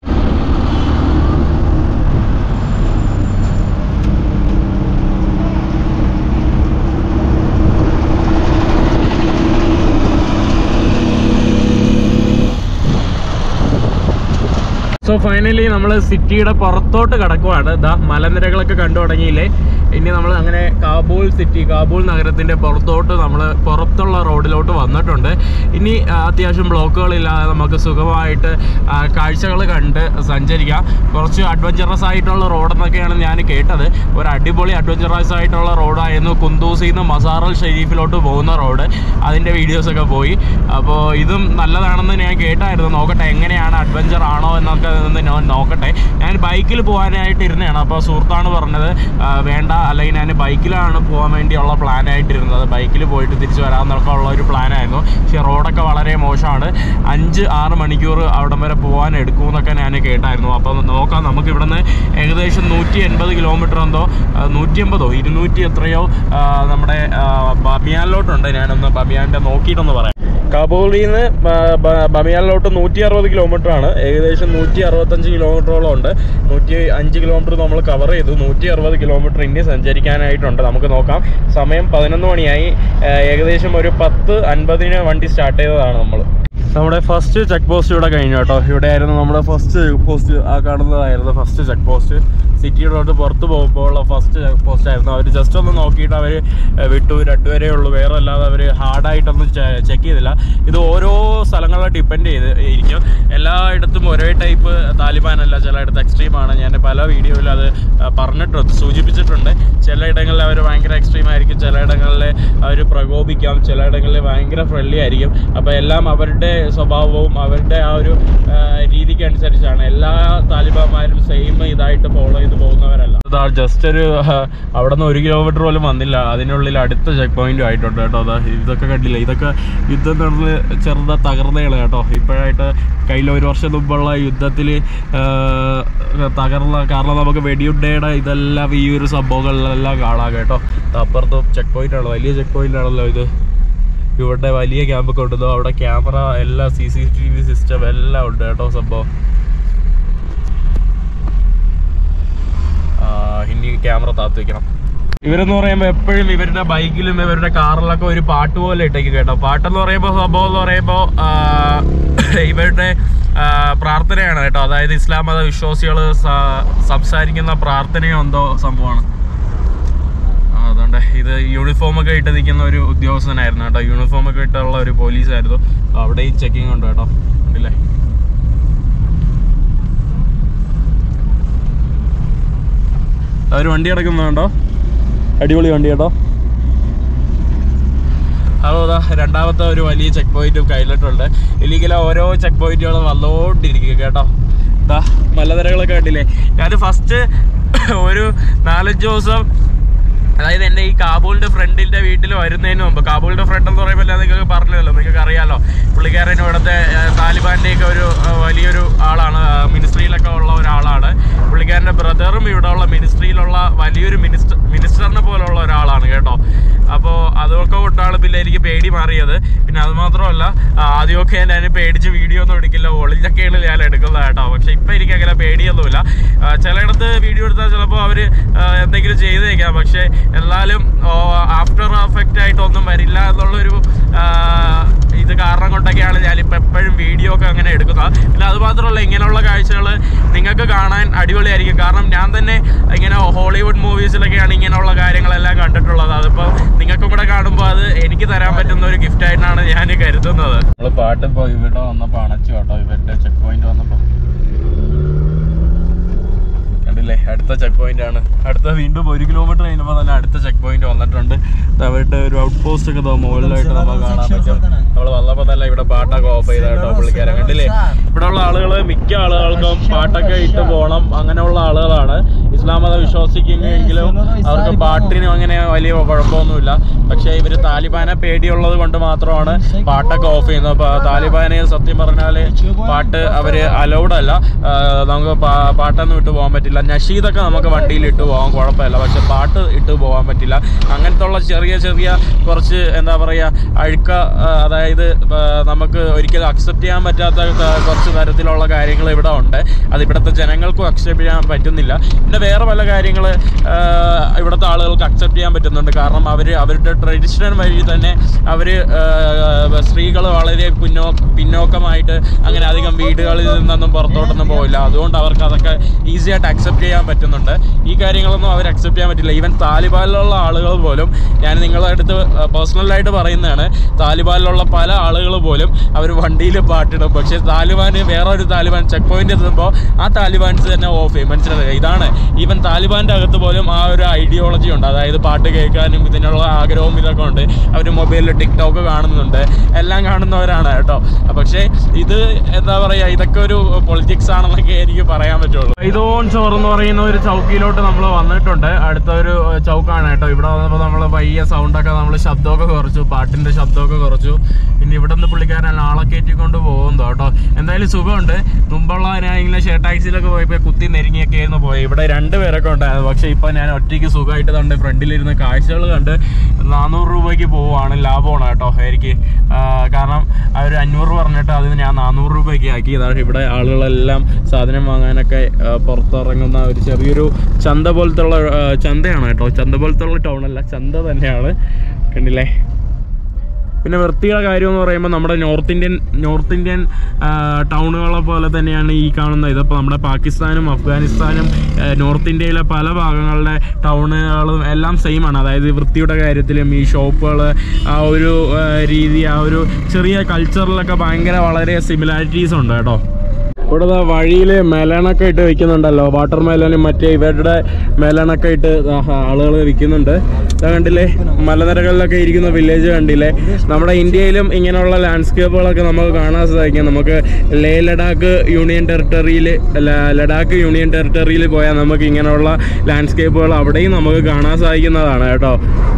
സോ ഫൈനലി നമ്മൾ സിറ്റിയുടെ പുറത്തോട്ട് കടക്കുവാണ് ഇതാ മലനിരകളൊക്കെ കണ്ടു തുടങ്ങിയില്ലേ ഇനി നമ്മൾ അങ്ങനെ കാബൂൾ സിറ്റി കാബൂൾ നഗരത്തിന്റെ പുറത്തോട്ട് നമ്മൾ പുറത്തുള്ള റോഡിലോട്ട് വന്നിട്ടുണ്ട് ഇനി ആ, അത്യാവശ്യം ബ്ലോക്കുകളില്ലാതെ നമുക്ക് സുഖമായിട്ട് കാഴ്ചകൾ കണ്ട് സഞ്ചരിക്കാം കുറച്ച് അഡ്വഞ്ചറസ് ആയിട്ടുള്ള റോഡെന്നൊക്കെയാണ് ഞാൻ കേട്ടത് ഒരു അടിപൊളി അഡ്വഞ്ചറസ് ആയിട്ടുള്ള റോഡായിരുന്നു കുന്തൂസിൽ നിന്ന് മസാറൽ ഷെരീഫിലോട്ട് പോകുന്ന റോഡ് അതിൻ്റെ വീഡിയോസൊക്കെ പോയി അപ്പോൾ ഇതും നല്ലതാണെന്ന് ഞാൻ കേട്ടായിരുന്നു നോക്കട്ടെ എങ്ങനെയാണ് അഡ്വഞ്ചർ ആണോ എന്നൊക്കെ ഒന്ന് ഞാൻ നോക്കട്ടെ ഞാൻ ബൈക്കിൽ പോകാനായിട്ട് ഇരുന്നതാണ് അപ്പോൾ സുഹൃത്താണ് പറഞ്ഞത് ആ, വേണ്ട അല്ലെങ്കിൽ ഞാൻ ബൈക്കിലാണ് പോകാൻ വേണ്ടിയുള്ള പ്ലാനായിട്ടിരുന്നത് ബൈക്കിൽ പോയിട്ട് തിരിച്ചു വരാമെന്നൊക്കെ ഉള്ള ഒരു പ്ലാനായിരുന്നു പക്ഷേ റോഡൊക്കെ വളരെ മോശമാണ് അഞ്ച് ആറ് മണിക്കൂർ അവിടം വരെ പോകാൻ എടുക്കുമെന്നൊക്കെ ഞാൻ കേട്ടായിരുന്നു അപ്പോൾ നോക്കാം നമുക്ക് ഇവിടുന്ന് ഏകദേശം നൂറ്റി എൺപത് കിലോമീറ്റർ എന്തോ ആ, നൂറ്റി എൺപതോ ഇരുന്നൂറ്റി എത്രയോ ആ, നമ്മുടെ ആ, ബമിയാനിലോട്ടുണ്ട് ഞാനൊന്ന് ബമിയാൻ്റെ നോക്കിയിട്ടൊന്ന് പറയാം കാബൂളിൽ നിന്ന് ബമിയാനിലോട്ട് നൂറ്റി അറുപത് കിലോമീറ്റർ ആണ് ഏകദേശം നൂറ്റി അറുപത്തഞ്ച് കിലോമീറ്ററോളം ഉണ്ട് നൂറ്റി അഞ്ച് കിലോമീറ്റർ നമ്മൾ കവർ ചെയ്തു നൂറ്റി അറുപത് കിലോമീറ്റർ ഇനി സഞ്ചരിക്കാനായിട്ടുണ്ട് നമുക്ക് നോക്കാം സമയം പതിനൊന്ന് മണിയായി ആ, ഏകദേശം ഒരു പത്ത് അൻപതിന് വണ്ടി സ്റ്റാർട്ട് ചെയ്തതാണ് നമ്മൾ നമ്മുടെ ഫസ്റ്റ് ചെക്ക് പോസ്റ്റ് ഇവിടെ കഴിഞ്ഞു കേട്ടോ ഇവിടെ ആയിരുന്നു നമ്മുടെ ഫസ്റ്റ് ചെക്ക് പോസ്റ്റ് ആ കാണുന്നതായിരുന്നു ഫസ്റ്റ് ചെക്ക് പോസ്റ്റ് സിറ്റിയിലോട്ട് പുറത്ത് പോകുമ്പോൾ ഉള്ള ഫസ്റ്റ് ചെക്ക് പോസ്റ്റ് ആയിരുന്നു അവർ ജസ്റ്റ് ഒന്ന് നോക്കിയിട്ട് അവർ വിട്ടു രണ്ടുപേരേ ഉള്ളൂ വേറെ അല്ലാതെ അവർ ഹാർഡായിട്ടൊന്നും ചെക്ക് ചെയ്തില്ല ഇത് ഓരോ സ്ഥലങ്ങളെ ഡിപ്പെൻഡ് ചെയ്ത് ഇരിക്കും എല്ലായിടത്തും ഒരേ ടൈപ്പ് താലിബാൻ അല്ല ചിലയിടത്ത് എക്സ്ട്രീം ആണ് ഞാൻ പല വീഡിയോയിലും അത് ആ, പറഞ്ഞിട്ടുണ്ട് സൂചിപ്പിച്ചിട്ടുണ്ട് ചിലയിടങ്ങളിൽ അവർ ഭയങ്കര എക്സ്ട്രീം ആയിരിക്കും ചിലയിടങ്ങളിൽ അവർ പ്രകോപിക്കാം ചിലയിടങ്ങളിൽ ഭയങ്കര ഫ്രണ്ട്ലി ആയിരിക്കും അപ്പോൾ എല്ലാം അവരുടെ സ്വഭാവവും അവരുടെ ആ ഒരു ആ, രീതിക്ക് അനുസരിച്ചാണ് എല്ലാ താലിബാന്മാരും സെയിം ഇതായിട്ട് ഫോളോ ചെയ്ത് പോകുന്നവരല്ല അതാ ജസ്റ്റ് ഒരു ആ, അവിടെ നിന്ന് ഒരു കിലോമീറ്റർ പോലും വന്നില്ല അതിനുള്ളിൽ അടുത്ത ചെക്ക് പോയിന്റും ആയിട്ടുണ്ട് കേട്ടോ അതാ ഇതൊക്കെ കണ്ടില്ല ഇതൊക്കെ യുദ്ധം നടന്ന് ചെറുതാ തകർന്നേള് കേട്ടോ ഇപ്പോഴായിട്ട് കയ്യിൽ ഒരു വർഷം മുമ്പുള്ള യുദ്ധത്തിൽ തകർന്ന കാരണം നമുക്ക് വെടിയുണ്ടയുടെ ഇതെല്ലാം ഈ ഒരു സംഭവങ്ങളിലെല്ലാം കാണാം കേട്ടോ അപ്പുറത്ത് ചെക്ക് പോയിന്റ് ആണ് വലിയ ചെക്ക് പോയിന്റ് ആണല്ലോ ഇത് ഇവിടെ വലിയ ക്യാമ്പൊക്കെ ഉണ്ടല്ലോ അവിടെ ക്യാമറ എല്ലാ C C T V system എല്ലാം ഉണ്ട് കേട്ടോ സംഭവം ആ, ഇനി ക്യാമറ താത്ത് വെക്കണം ഇവരെന്ന് പറയുമ്പോൾ എപ്പോഴും ഇവരുടെ ബൈക്കിലും ഇവരുടെ കാറിലൊക്കെ ഒരു പാട്ട് പോലെ ഇട്ടേക്ക് കേട്ടോ പാട്ടെന്ന് പറയുമ്പോൾ സംഭവം എന്ന് പറയുമ്പോൾ ഇവരുടെ ആ, പ്രാർത്ഥനയാണ് കേട്ടോ അതായത് ഇസ്ലാം മത വിശ്വാസികൾ സംസാരിക്കുന്ന പ്രാർത്ഥനയോ എന്തോ സംഭവമാണ് ആ, അതുകൊണ്ട് ഇത് യൂണിഫോം ഒക്കെ ഇട്ട് നിൽക്കുന്ന ഒരു ഉദ്യോഗസ്ഥനായിരുന്നു കേട്ടോ യൂണിഫോം ഒക്കെ ഇട്ടുള്ള ഒരു പോലീസായിരുന്നു അവിടെ ഈ ചെക്കിംഗ് ഉണ്ട് കേട്ടോ ഉണ്ടല്ലേ അവർ വണ്ടി കിടക്കുന്നുണ്ടോ അടിപൊളി വണ്ടി കേട്ടോ അപ്പോൾ അതാ രണ്ടാമത്തെ ഒരു വലിയ ചെക്ക് പോയിന്റും കയ്യിലിട്ടുണ്ട് ഇല്ലെങ്കിൽ ഓരോ ചെക്ക് പോയിന്റുകളും വന്നുകൊണ്ടിരിക്കുക കേട്ടോ ഇതാ മലനിരകളൊക്കെ കണ്ടില്ലേ ഞാൻ ഫസ്റ്റ് ഒരു നാലഞ്ച് ദിവസം അതായത് എൻ്റെ ഈ കാബൂളിന്റെ ഫ്രണ്ടിന്റെ വീട്ടിൽ വരുന്നതിന് മുമ്പ് കാബൂളിന്റെ ഫ്രണ്ട് എന്ന് പറയുമ്പോൾ ഞാൻ നിങ്ങൾക്ക് പറഞ്ഞല്ലോ നിങ്ങൾക്ക് അറിയാലോ പുള്ളിക്കാരൻ ഇവിടുത്തെ ഏഹ്, താലിബാന്റെ ഒക്കെ ഒരു ഏഹ്, വലിയൊരു ആളാണ് മിനിസ്ട്രിയിലൊക്കെ ഉള്ള ഒരാളാണ് പുള്ളിക്കാരൻ്റെ ബ്രദറും ഇവിടെ ഉള്ള മിനിസ്ട്രിയിലുള്ള വലിയൊരു മിനിസ്റ്റർ മിനിസ്റ്ററിനെ പോലുള്ള ഒരാളാണ് കേട്ടോ അപ്പോൾ അതൊക്കെ കൊണ്ടാണ് പിന്നെ എനിക്ക് പേടി മാറിയത് പിന്നെ അത് മാത്രമല്ല ആ, ആദ്യമൊക്കെ ഞാൻ പേടിച്ച് വീഡിയോ ഒന്നും എടുക്കില്ല ഒളിഞ്ഞൊക്കെയാണ് ഞാൻ എടുക്കുന്നത് കേട്ടോ പക്ഷെ ഇപ്പം എനിക്ക് അങ്ങനെ പേടിയൊന്നുമില്ല ആ, ചിലയിടത്ത് വീഡിയോ എടുത്താൽ ചിലപ്പോൾ അവർ എന്തെങ്കിലും ചെയ്തേക്കാം പക്ഷേ എന്നാലും ആഫ്റ്റർ എഫക്റ്റ് ആയിട്ടൊന്നും വരില്ല എന്നുള്ളൊരു ആ, ഇത് കാരണം കൊണ്ടൊക്കെയാണ് ഞാനിപ്പോൾ എപ്പോഴും വീഡിയോ ഒക്കെ അങ്ങനെ എടുക്കുന്നത് പിന്നെ അത് മാത്രമല്ല ഇങ്ങനെയുള്ള കാഴ്ചകൾ നിങ്ങൾക്ക് കാണാൻ അടിപൊളിയായിരിക്കും കാരണം ഞാൻ തന്നെ ഇങ്ങനെ ഹോളിവുഡ് മൂവീസിലൊക്കെയാണ് ഇങ്ങനെയുള്ള കാര്യങ്ങളെല്ലാം കണ്ടിട്ടുള്ളത് അതിപ്പോൾ നിങ്ങൾക്കും കൂടെ കാണുമ്പോൾ അത് എനിക്ക് തരാൻ പറ്റുന്ന ഒരു ഗിഫ്റ്റ് ആയിട്ടാണ് ഞാൻ കരുതുന്നത് നമ്മൾ പാട്ട് ഇപ്പോൾ ഇവിടെ വന്നപ്പോൾ അണച്ചു കേട്ടോ ഇവരുടെ ചെക്ക് പോയിന്റ് വന്നപ്പോൾ കണ്ടില്ലേ അടുത്ത ചെക്ക് പോയിന്റ് ആണ് അടുത്ത വീണ്ടും ഒരു കിലോമീറ്റർ കഴിഞ്ഞപ്പോൾ തന്നെ അടുത്ത ചെക്ക് പോയിന്റ് വന്നിട്ടുണ്ട് ഇത് അവരുടെ ഒരു ഔട്ട് പോസ്റ്റ് ഒക്കെ ദാ മുകളിലായിട്ട് നമുക്ക് കാണാൻ പറ്റും നമ്മൾ വന്നപ്പോൾ തന്നെ ഇവിടെ പാട്ടൊക്കെ ഓഫ് ചെയ്ത കേട്ടോ പുള്ളിക്കാരൻ കണ്ടില്ലേ ഇവിടെ ഉള്ള ആളുകൾ മിക്ക ആളുകൾക്കും പാട്ടൊക്കെ ഇട്ട് പോകണം അങ്ങനെയുള്ള ആളുകളാണ് ഇസ്ലാം മതം വിശ്വസിക്കുമെങ്കിലും അവർക്ക് പാട്ടിനും അങ്ങനെ വലിയ കുഴപ്പമൊന്നുമില്ല പക്ഷേ ഇവർ താലിബാനെ പേടിയുള്ളത് കൊണ്ട് മാത്രമാണ് പാട്ടൊക്കെ ഓഫ് ചെയ്യുന്നത് അപ്പോൾ താലിബാനെ സത്യം പറഞ്ഞാൽ പാട്ട് അവർ അലൗഡ് അല്ല ആ, നമുക്ക് പാ- പാട്ടൊന്നും ഇട്ട് പോകാൻ പറ്റില്ല നഷീദൊക്കെ സോങ്ങൊക്കെ നമുക്ക് വണ്ടിയിൽ ഇട്ട് പോകാം കുഴപ്പമില്ല പക്ഷെ പാട്ട് ഇട്ട് പോകാൻ പറ്റില്ല അങ്ങനത്തെ ഉള്ള ചെറിയ ചെറിയ കുറച്ച് എന്താ പറയുക അഴുക്ക ആ, അതായത് ആ, നമുക്ക് ഒരിക്കലും അക്സെപ്റ്റ് ചെയ്യാൻ പറ്റാത്ത ത- കുറച്ച് തരത്തിലുള്ള കാര്യങ്ങൾ ഇവിടെ ഉണ്ട് അത് ഇവിടുത്തെ ജനങ്ങൾക്കും അക്സെപ്റ്റ് ചെയ്യാൻ പറ്റുന്നില്ല പിന്നെ വേറെ പല കാര്യങ്ങൾ ഇവിടുത്തെ ആളുകൾക്ക് അക്സെപ്റ്റ് ചെയ്യാൻ പറ്റുന്നുണ്ട് കാരണം അവർ അവരുടെ ട്രഡീഷണൽ വഴി തന്നെ അവർ സ്ത്രീകൾ വളരെ പിന്നോ പിന്നോക്കമായിട്ട് അങ്ങനെ അധികം വീടുകളിൽ നിന്നൊന്നും പുറത്തോട്ടൊന്നും പോയില്ല അതുകൊണ്ട് അവർക്ക് അതൊക്കെ ഈസി ആയിട്ട് അക്സെപ്റ്റ് ചെയ്യാൻ പറ്റുന്നുണ്ട് ഈ കാര്യങ്ങളൊന്നും അവർ അക്സെപ്റ്റ് ചെയ്യാൻ പറ്റില്ല ഈവൻ താലിബാനിലുള്ള ആളുകൾ പോലും ഞാൻ നിങ്ങളുടെ അടുത്ത് പേഴ്സണലായിട്ട് പറയുന്നതാണ് താലിബാനിലുള്ള പല ആളുകൾ പോലും അവർ വണ്ടിയിൽ പാട്ടിടും പക്ഷേ താലിബാന് വേറെ ഒരു താലിബാൻ ചെക്ക് പോയിന്റ് എത്തുമ്പോൾ ആ താലിബാൻസ് തന്നെ ഓഫ് ചെയ്യും മനസ്സിലായി ഇതാണ് ഈവൻ താലിബാൻ്റെ അകത്ത് പോലും ആ ഒരു ഐഡിയോളജി ഉണ്ട് അതായത് പാട്ട് കേൾക്കാനും ഇതിനുള്ള ആഗ്രഹവും ഇതൊക്കെ ഉണ്ട് അവർ മൊബൈലിൽ ടിക്ടോക്ക് കാണുന്നുണ്ട് എല്ലാം കാണുന്നവരാണ് കേട്ടോ പക്ഷേ ഇത് എന്താ പറയുക ഇതൊക്കെ ഒരു പൊളിറ്റിക്സ് ആണെന്നൊക്കെ എനിക്ക് പറയാൻ പറ്റുള്ളൂ ഇതോൺ ചോറ് എന്ന് പറയുന്ന ഒരു ചൗക്കിയിലോട്ട് നമ്മൾ വന്നിട്ടുണ്ട് അടുത്ത ഒരു ഏഹ്, ചൗക്കാണ് കേട്ടോ ഇവിടെ വന്നപ്പോൾ നമ്മൾ പയ്യ സൗണ്ടൊക്കെ നമ്മൾ ശബ്ദമൊക്കെ കുറച്ചു പാട്ടിന്റെ ശബ്ദമൊക്കെ കുറച്ചു പിന്നെ ഇവിടെ നിന്ന് പുള്ളിക്കാരൻ ആളെ കയറ്റിക്കൊണ്ട് പോകുന്നു കേട്ടോ എന്തായാലും സുഖമുണ്ട് മുമ്പുള്ള ഞാൻ ഇങ്ങനെ ഷെയർ ടാക്സിയിലൊക്കെ പോയപ്പോൾ കുത്തി നെരുങ്ങിയൊക്കെ ആയിരുന്നു പോയി ഇവിടെ രണ്ട് പേരൊക്കെ ഉണ്ടായിരുന്നു പക്ഷേ ഇപ്പം ഞാൻ ഒറ്റയ്ക്ക് സുഖമായിട്ട് കണ്ട് ഫ്രണ്ടിലിരുന്ന് കാഴ്ചകൾ കണ്ട് നാനൂറ് രൂപയ്ക്ക് പോവുകയാണ് ലാഭമാണ് കേട്ടോ എനിക്ക് ആ, കാരണം ആ ഒരു അഞ്ഞൂറ് പറഞ്ഞിട്ട് അതിന് ഞാൻ നാനൂറ് രൂപയ്ക്ക് ആക്കി ഇതാണ് ഇവിടെ ആളുകളെല്ലാം സാധനം വാങ്ങാനൊക്കെ ആ, പുറത്തിറങ്ങുന്ന ഒരു ചെറിയൊരു ചന്ത പോലത്തെ ഉള്ള ആ, ചന്തയാണ് കേട്ടോ ചന്ത പോലത്തെ ഉള്ള ടൗൺ അല്ല ചന്ത തന്നെയാണ് കണ്ടില്ലേ പിന്നെ വൃത്തിയുടെ കാര്യം എന്ന് പറയുമ്പോൾ നമ്മുടെ നോർത്ത് ഇന്ത്യൻ നോർത്ത് ഇന്ത്യൻ ആ, ടൗണുകളെ പോലെ തന്നെയാണ് ഈ കാണുന്ന ഇതിപ്പോൾ നമ്മുടെ പാകിസ്ഥാനും അഫ്ഗാനിസ്ഥാനും ആ, നോർത്ത് ഇന്ത്യയിലെ പല ഭാഗങ്ങളുടെ ടൗണുകളും എല്ലാം സെയിം ആണ് അതായത് ഈ വൃത്തിയുടെ കാര്യത്തിലും ഈ ഷോപ്പുകൾ ആ ഒരു ആ, രീതി ആ ഒരു ചെറിയ കൾച്ചറിലൊക്കെ ഭയങ്കര വളരെ സിമിലാരിറ്റീസ് ഉണ്ട് കേട്ടോ ഇവിടെ വഴിയിൽ മെലണൊക്കെ ഇട്ട് വിൽക്കുന്നുണ്ടല്ലോ വാട്ടർ മെലനും മറ്റേ ഇവരുടെ മെലണൊക്കെ ഇട്ട് ആളുകൾ വിൽക്കുന്നുണ്ട് ഇതാ കണ്ടില്ലേ മലനിരകളിലൊക്കെ ഇരിക്കുന്ന വില്ലേജ് കണ്ടില്ലേ നമ്മുടെ ഇന്ത്യയിലും ഇങ്ങനെയുള്ള ലാൻഡ്സ്കേപ്പുകളൊക്കെ നമുക്ക് കാണാൻ സാധിക്കും നമുക്ക് ലേ ലഡാക്ക് യൂണിയൻ ടെറിട്ടറിയിൽ ലഡാക്ക് യൂണിയൻ ടെറിട്ടറിയിൽ പോയാൽ നമുക്ക് ഇങ്ങനെയുള്ള ലാൻഡ്സ്കേപ്പുകൾ അവിടെയും നമുക്ക് കാണാൻ സാധിക്കുന്നതാണ് കേട്ടോ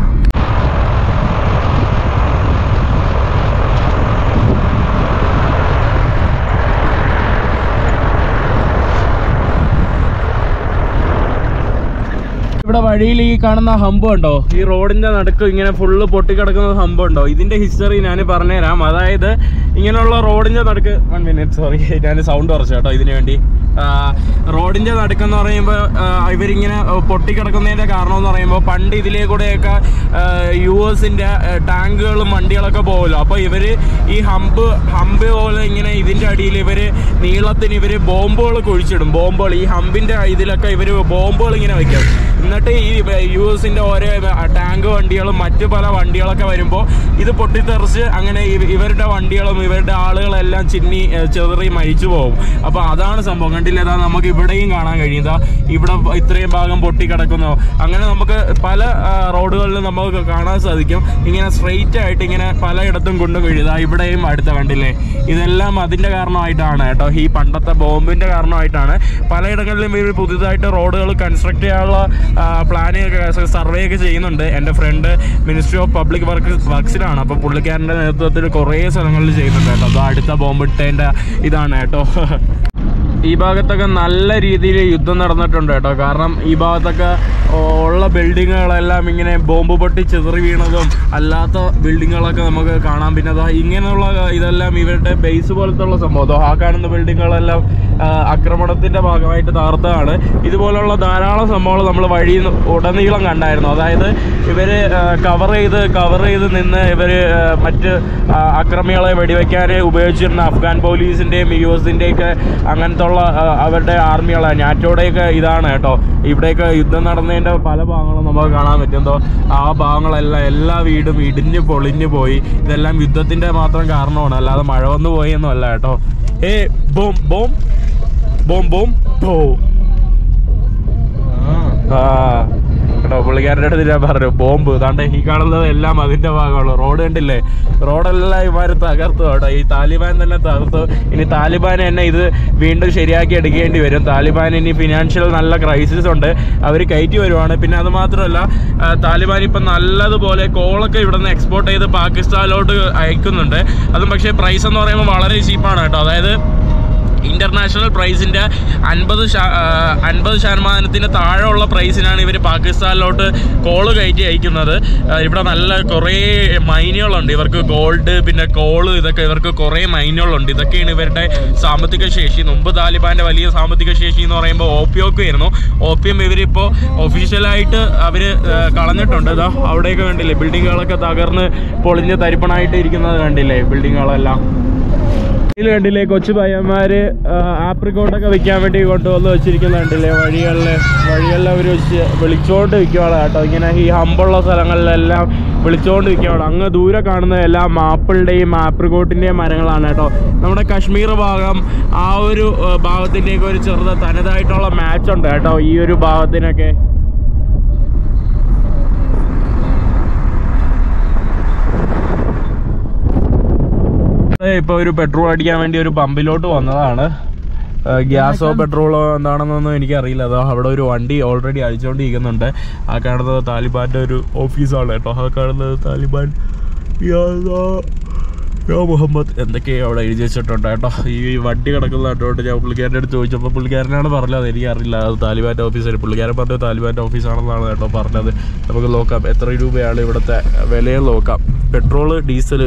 ഇവിടെ വഴിയിൽ ഈ കാണുന്ന ഹമ്പ് ഉണ്ടോ ഈ റോഡിന്റെ നടുക്ക് ഇങ്ങനെ ഫുള്ള് പൊട്ടിക്കിടക്കുന്ന ഹമ്പ് ഉണ്ടോ ഇതിന്റെ ഹിസ്റ്ററി ഞാൻ പറഞ്ഞുതരാം അതായത് ഇങ്ങനെയുള്ള റോഡിന്റെ നടുക്ക് വൺ മിനിറ്റ് സോറി ഞാൻ സൗണ്ട് കുറച്ചു കേട്ടോ ഇതിനു വേണ്ടി ആ, റോഡിന്റെ നടുക്കെന്ന് പറയുമ്പോൾ ഇവരിങ്ങനെ പൊട്ടിക്കിടക്കുന്നതിന്റെ കാരണം എന്ന് പറയുമ്പോൾ പണ്ട് ഇതിലേ കൂടെയൊക്കെ യു എസിന്റെ ടാങ്കുകളും വണ്ടികളൊക്കെ പോകുമല്ലോ അപ്പോൾ ഇവര് ഈ ഹമ്പ് ഹമ്പ് പോലെ ഇങ്ങനെ ഇതിന്റെ അടിയിൽ ഇവര് നീളത്തിന് ഇവര് ബോംബുകൾ കുഴിച്ചിടും ബോംബുകൾ ഈ ഹമ്പിന്റെ ഇതിലൊക്കെ ഇവര് ബോംബുകൾ ഇങ്ങനെ വെക്കും എന്നിട്ട് ഈ യു എസിന്റെ ഓരോ ടാങ്ക് വണ്ടികളും മറ്റു പല വണ്ടികളൊക്കെ വരുമ്പോൾ ഇത് പൊട്ടിത്തെറിച്ച് അങ്ങനെ ഇവ- ഇവരുടെ വണ്ടികളും ഇവരുടെ ആളുകളെല്ലാം ചിന്നി ഏഹ്, ചെതറി മരിച്ചു പോകും അപ്പൊ അതാണ് സംഭവം കണ്ടില്ലേ അതാ നമുക്ക് ഇവിടെയും കാണാൻ കഴിയും ദാ ഇവിടെ ഇത്രയും ഭാഗം പൊട്ടിക്കിടക്കുന്നു അങ്ങനെ നമുക്ക് പല ആ, റോഡുകളിലും നമുക്ക് കാണാൻ സാധിക്കും ഇങ്ങനെ സ്ട്രെയിറ്റ് ആയിട്ട് ഇങ്ങനെ പലയിടത്തും കൊണ്ടു കഴിയുക ഇവിടെയും അടുത്ത കണ്ടില്ലേ ഇതെല്ലാം അതിന്റെ കാരണമായിട്ടാണ് കേട്ടോ ഈ പണ്ടത്തെ ബോംബിന്റെ കാരണമായിട്ടാണ് പലയിടങ്ങളിലും ഇവർ പുതിയതായിട്ട് റോഡുകൾ കൺസ്ട്രക്ട് ചെയ്യാനുള്ള പ്ലാനിങ് ഒക്കെ സർവേ ഒക്കെ ചെയ്യുന്നുണ്ട് എൻ്റെ friend ministry of public work വർക്സിലാണ് അപ്പോൾ പുള്ളിക്കാരൻ്റെ നേതൃത്വത്തിൽ കുറേ സ്ഥലങ്ങളിൽ ചെയ്യുന്നുണ്ട് കേട്ടോ അത് അടുത്ത ബോംബിട്ടേൻ്റെ ഇതാണ് കേട്ടോ ഈ ഭാഗത്തൊക്കെ നല്ല രീതിയിൽ യുദ്ധം നടന്നിട്ടുണ്ട് കേട്ടോ കാരണം ഈ ഭാഗത്തൊക്കെ ഉള്ള ബിൽഡിങ്ങുകളെല്ലാം ഇങ്ങനെ ബോംബ് പൊട്ടി ചിതറി വീണതും അല്ലാത്ത ബിൽഡിങ്ങുകളൊക്കെ നമുക്ക് കാണാം പിന്നെ അതാ ഇങ്ങനെയുള്ള ഇതെല്ലാം ഇവരുടെ ബേസ് പോലത്തെ ഉള്ള സംഭവം ദോ ആ കാണുന്ന ബിൽഡിങ്ങുകളെല്ലാം ആ, ആക്രമണത്തിന്റെ ഭാഗമായിട്ട് തകർത്തതാണ് ഇതുപോലുള്ള ധാരാളം സംഭവങ്ങൾ നമ്മൾ വഴി ഉടനീളം കണ്ടായിരുന്നു അതായത് ഇവര് കവർ ചെയ്ത് കവർ ചെയ്ത് നിന്ന് ഇവര് ആ, മറ്റ് ആ, അക്രമികളെ വെടിവെക്കാൻ ഉപയോഗിച്ചിരുന്ന അഫ്ഗാൻ പോലീസിന്റെയും യു എസിന്റെയൊക്കെ അങ്ങനത്തെ ഉള്ള ആ, അവരുടെ ആർമികളെ നാറ്റോടെയൊക്കെ ഇതാണ് കേട്ടോ ഇവിടെയൊക്കെ യുദ്ധം നടന്നതിന്റെ പല ഭാഗങ്ങളും നമുക്ക് കാണാൻ പറ്റും എന്തോ ആ ഭാഗങ്ങളെല്ലാം എല്ലാ വീടും ഇടിഞ്ഞ് പൊളിഞ്ഞു പോയി ഇതെല്ലാം യുദ്ധത്തിന്റെ മാത്രം കാരണമാണ് അല്ലാതെ മഴ വന്നു പോയി ഒന്നും അല്ല കേട്ടോ ഏ ബോം ബോം ബോം ബോം ബോ ആ കേട്ടോ പുള്ളിക്കാരുടെ അടുത്ത് ഞാൻ പറഞ്ഞു ബോംബ് താണ്ടെ ഈ കാണുന്നത് എല്ലാം അതിന്റെ ഭാഗമാണ് റോഡ് കണ്ടില്ലേ റോഡെല്ലാം ഇമാര് തകർത്തു കേട്ടോ ഈ താലിബാൻ തന്നെ തകർത്തു ഇനി താലിബാൻ തന്നെ ഇത് വീണ്ടും ശരിയാക്കി എടുക്കേണ്ടി വരും താലിബാൻ ഇനി ഫിനാൻഷ്യൽ നല്ല ക്രൈസിസ് ഉണ്ട് അവർ കയറ്റി വരുവാണ് പിന്നെ അത് മാത്രമല്ല ആ, താലിബാൻ ഇപ്പം നല്ലതുപോലെ കോളൊക്കെ ഇവിടെ നിന്ന് എക്സ്പോർട്ട് ചെയ്ത് പാകിസ്ഥാനിലോട്ട് അയക്കുന്നുണ്ട് അതും പക്ഷേ പ്രൈസ് എന്ന് പറയുമ്പോൾ വളരെ ചീപ്പാണ് കേട്ടോ അതായത് ഇന്റർനാഷണൽ പ്രൈസിന്റെ അൻപത് അൻപത് ശതമാനത്തിന് താഴെയുള്ള പ്രൈസിനാണ് ഇവർ പാകിസ്ഥാനിലോട്ട് കോള് കയറ്റി അയക്കുന്നത് ആ, ഇവിടെ നല്ല കുറേ മൈനുകളുണ്ട് ഇവർക്ക് ഗോൾഡ് പിന്നെ കോള് ഇതൊക്കെ ഇവർക്ക് കുറേ മൈനുകളുണ്ട് ഇതൊക്കെയാണ് ഇവരുടെ സാമ്പത്തിക ശേഷി മുമ്പ് താലിബാന്റെ വലിയ സാമ്പത്തിക ശേഷി എന്ന് പറയുമ്പോൾ ഓപ്പിയൊക്കെ ആയിരുന്നു ഓപ്പിയം ഇവരിപ്പോൾ ഒഫീഷ്യലായിട്ട് അവർ കളഞ്ഞിട്ടുണ്ട് ഇതാ അവിടെയൊക്കെ കണ്ടില്ലേ ബിൽഡിങ്ങുകളൊക്കെ തകർന്ന് പൊളിഞ്ഞ് തരിപ്പണായിട്ട് ഇരിക്കുന്നത് കണ്ടില്ലേ ബിൽഡിങ്ങുകളെല്ലാം ഇതിൽ കണ്ടില്ലേ കൊച്ചു പയ്യന്മാര് ആപ്രിക്കോട്ടൊക്കെ വിൽക്കാൻ വേണ്ടി കൊണ്ടുവന്ന് വെച്ചിരിക്കുന്ന കണ്ടില്ലേ വഴികളിൽ വഴികളിൽ അവർ വെച്ച് വിളിച്ചോണ്ട് വിൽക്കുവാണ് കേട്ടോ ഇങ്ങനെ ഈ ഹമ്പുള്ള സ്ഥലങ്ങളിലെല്ലാം വിളിച്ചോണ്ട് വിൽക്കുവാണ് അങ്ങ് ദൂരെ കാണുന്ന എല്ലാം ആപ്പിളിൻ്റെയും ആപ്രിക്കോട്ടിൻ്റെയും മരങ്ങളാണ് കേട്ടോ നമ്മുടെ കശ്മീർ ഭാഗം ആ ഒരു ആ, ഭാഗത്തിൻ്റെയൊക്കെ ഒരു ചെറുത് തനതായിട്ടുള്ള മാച്ച് ഉണ്ട് കേട്ടോ ഈ ഒരു ഭാഗത്തിനൊക്കെ ഇപ്പോൾ ഒരു പെട്രോൾ അടിക്കാൻ വേണ്ടി ഒരു പമ്പിലോട്ട് വന്നതാണ് ആ, ഗ്യാസോ പെട്രോളോ എന്താണെന്നൊന്നും എനിക്കറിയില്ല അതോ അവിടെ ഒരു വണ്ടി ഓൾറെഡി അടിച്ചുകൊണ്ടിരിക്കുന്നുണ്ട് ആ കാണുന്നത് താലിബാൻ്റെ ഒരു ഓഫീസാണ് കേട്ടോ ആ കാണുന്നത് താലിബാൻ യാ ദാ- യാ മുഹമ്മദ് എന്തൊക്കെയോ അവിടെ എഴുതി വെച്ചിട്ടുണ്ട് കേട്ടോ ഈ വണ്ടി കിടക്കുന്ന കണ്ടോണ്ട് ഞാൻ പുള്ളിക്കാരൻ്റെ അടുത്ത് ചോദിച്ചപ്പോൾ പുള്ളിക്കാരനാണ് പറഞ്ഞത് എനിക്കറിയില്ല അത് താലിബാൻ്റെ ഓഫീസാണ് പുള്ളിക്കാരൻ പറഞ്ഞത് താലിബാൻ്റെ ഓഫീസാണെന്നാണ് കേട്ടോ പറഞ്ഞത് നമുക്ക് നോക്കാം എത്ര രൂപയാണ് ഇവിടുത്തെ വിലയും നോക്കാം പെട്രോള് ഡീസൽ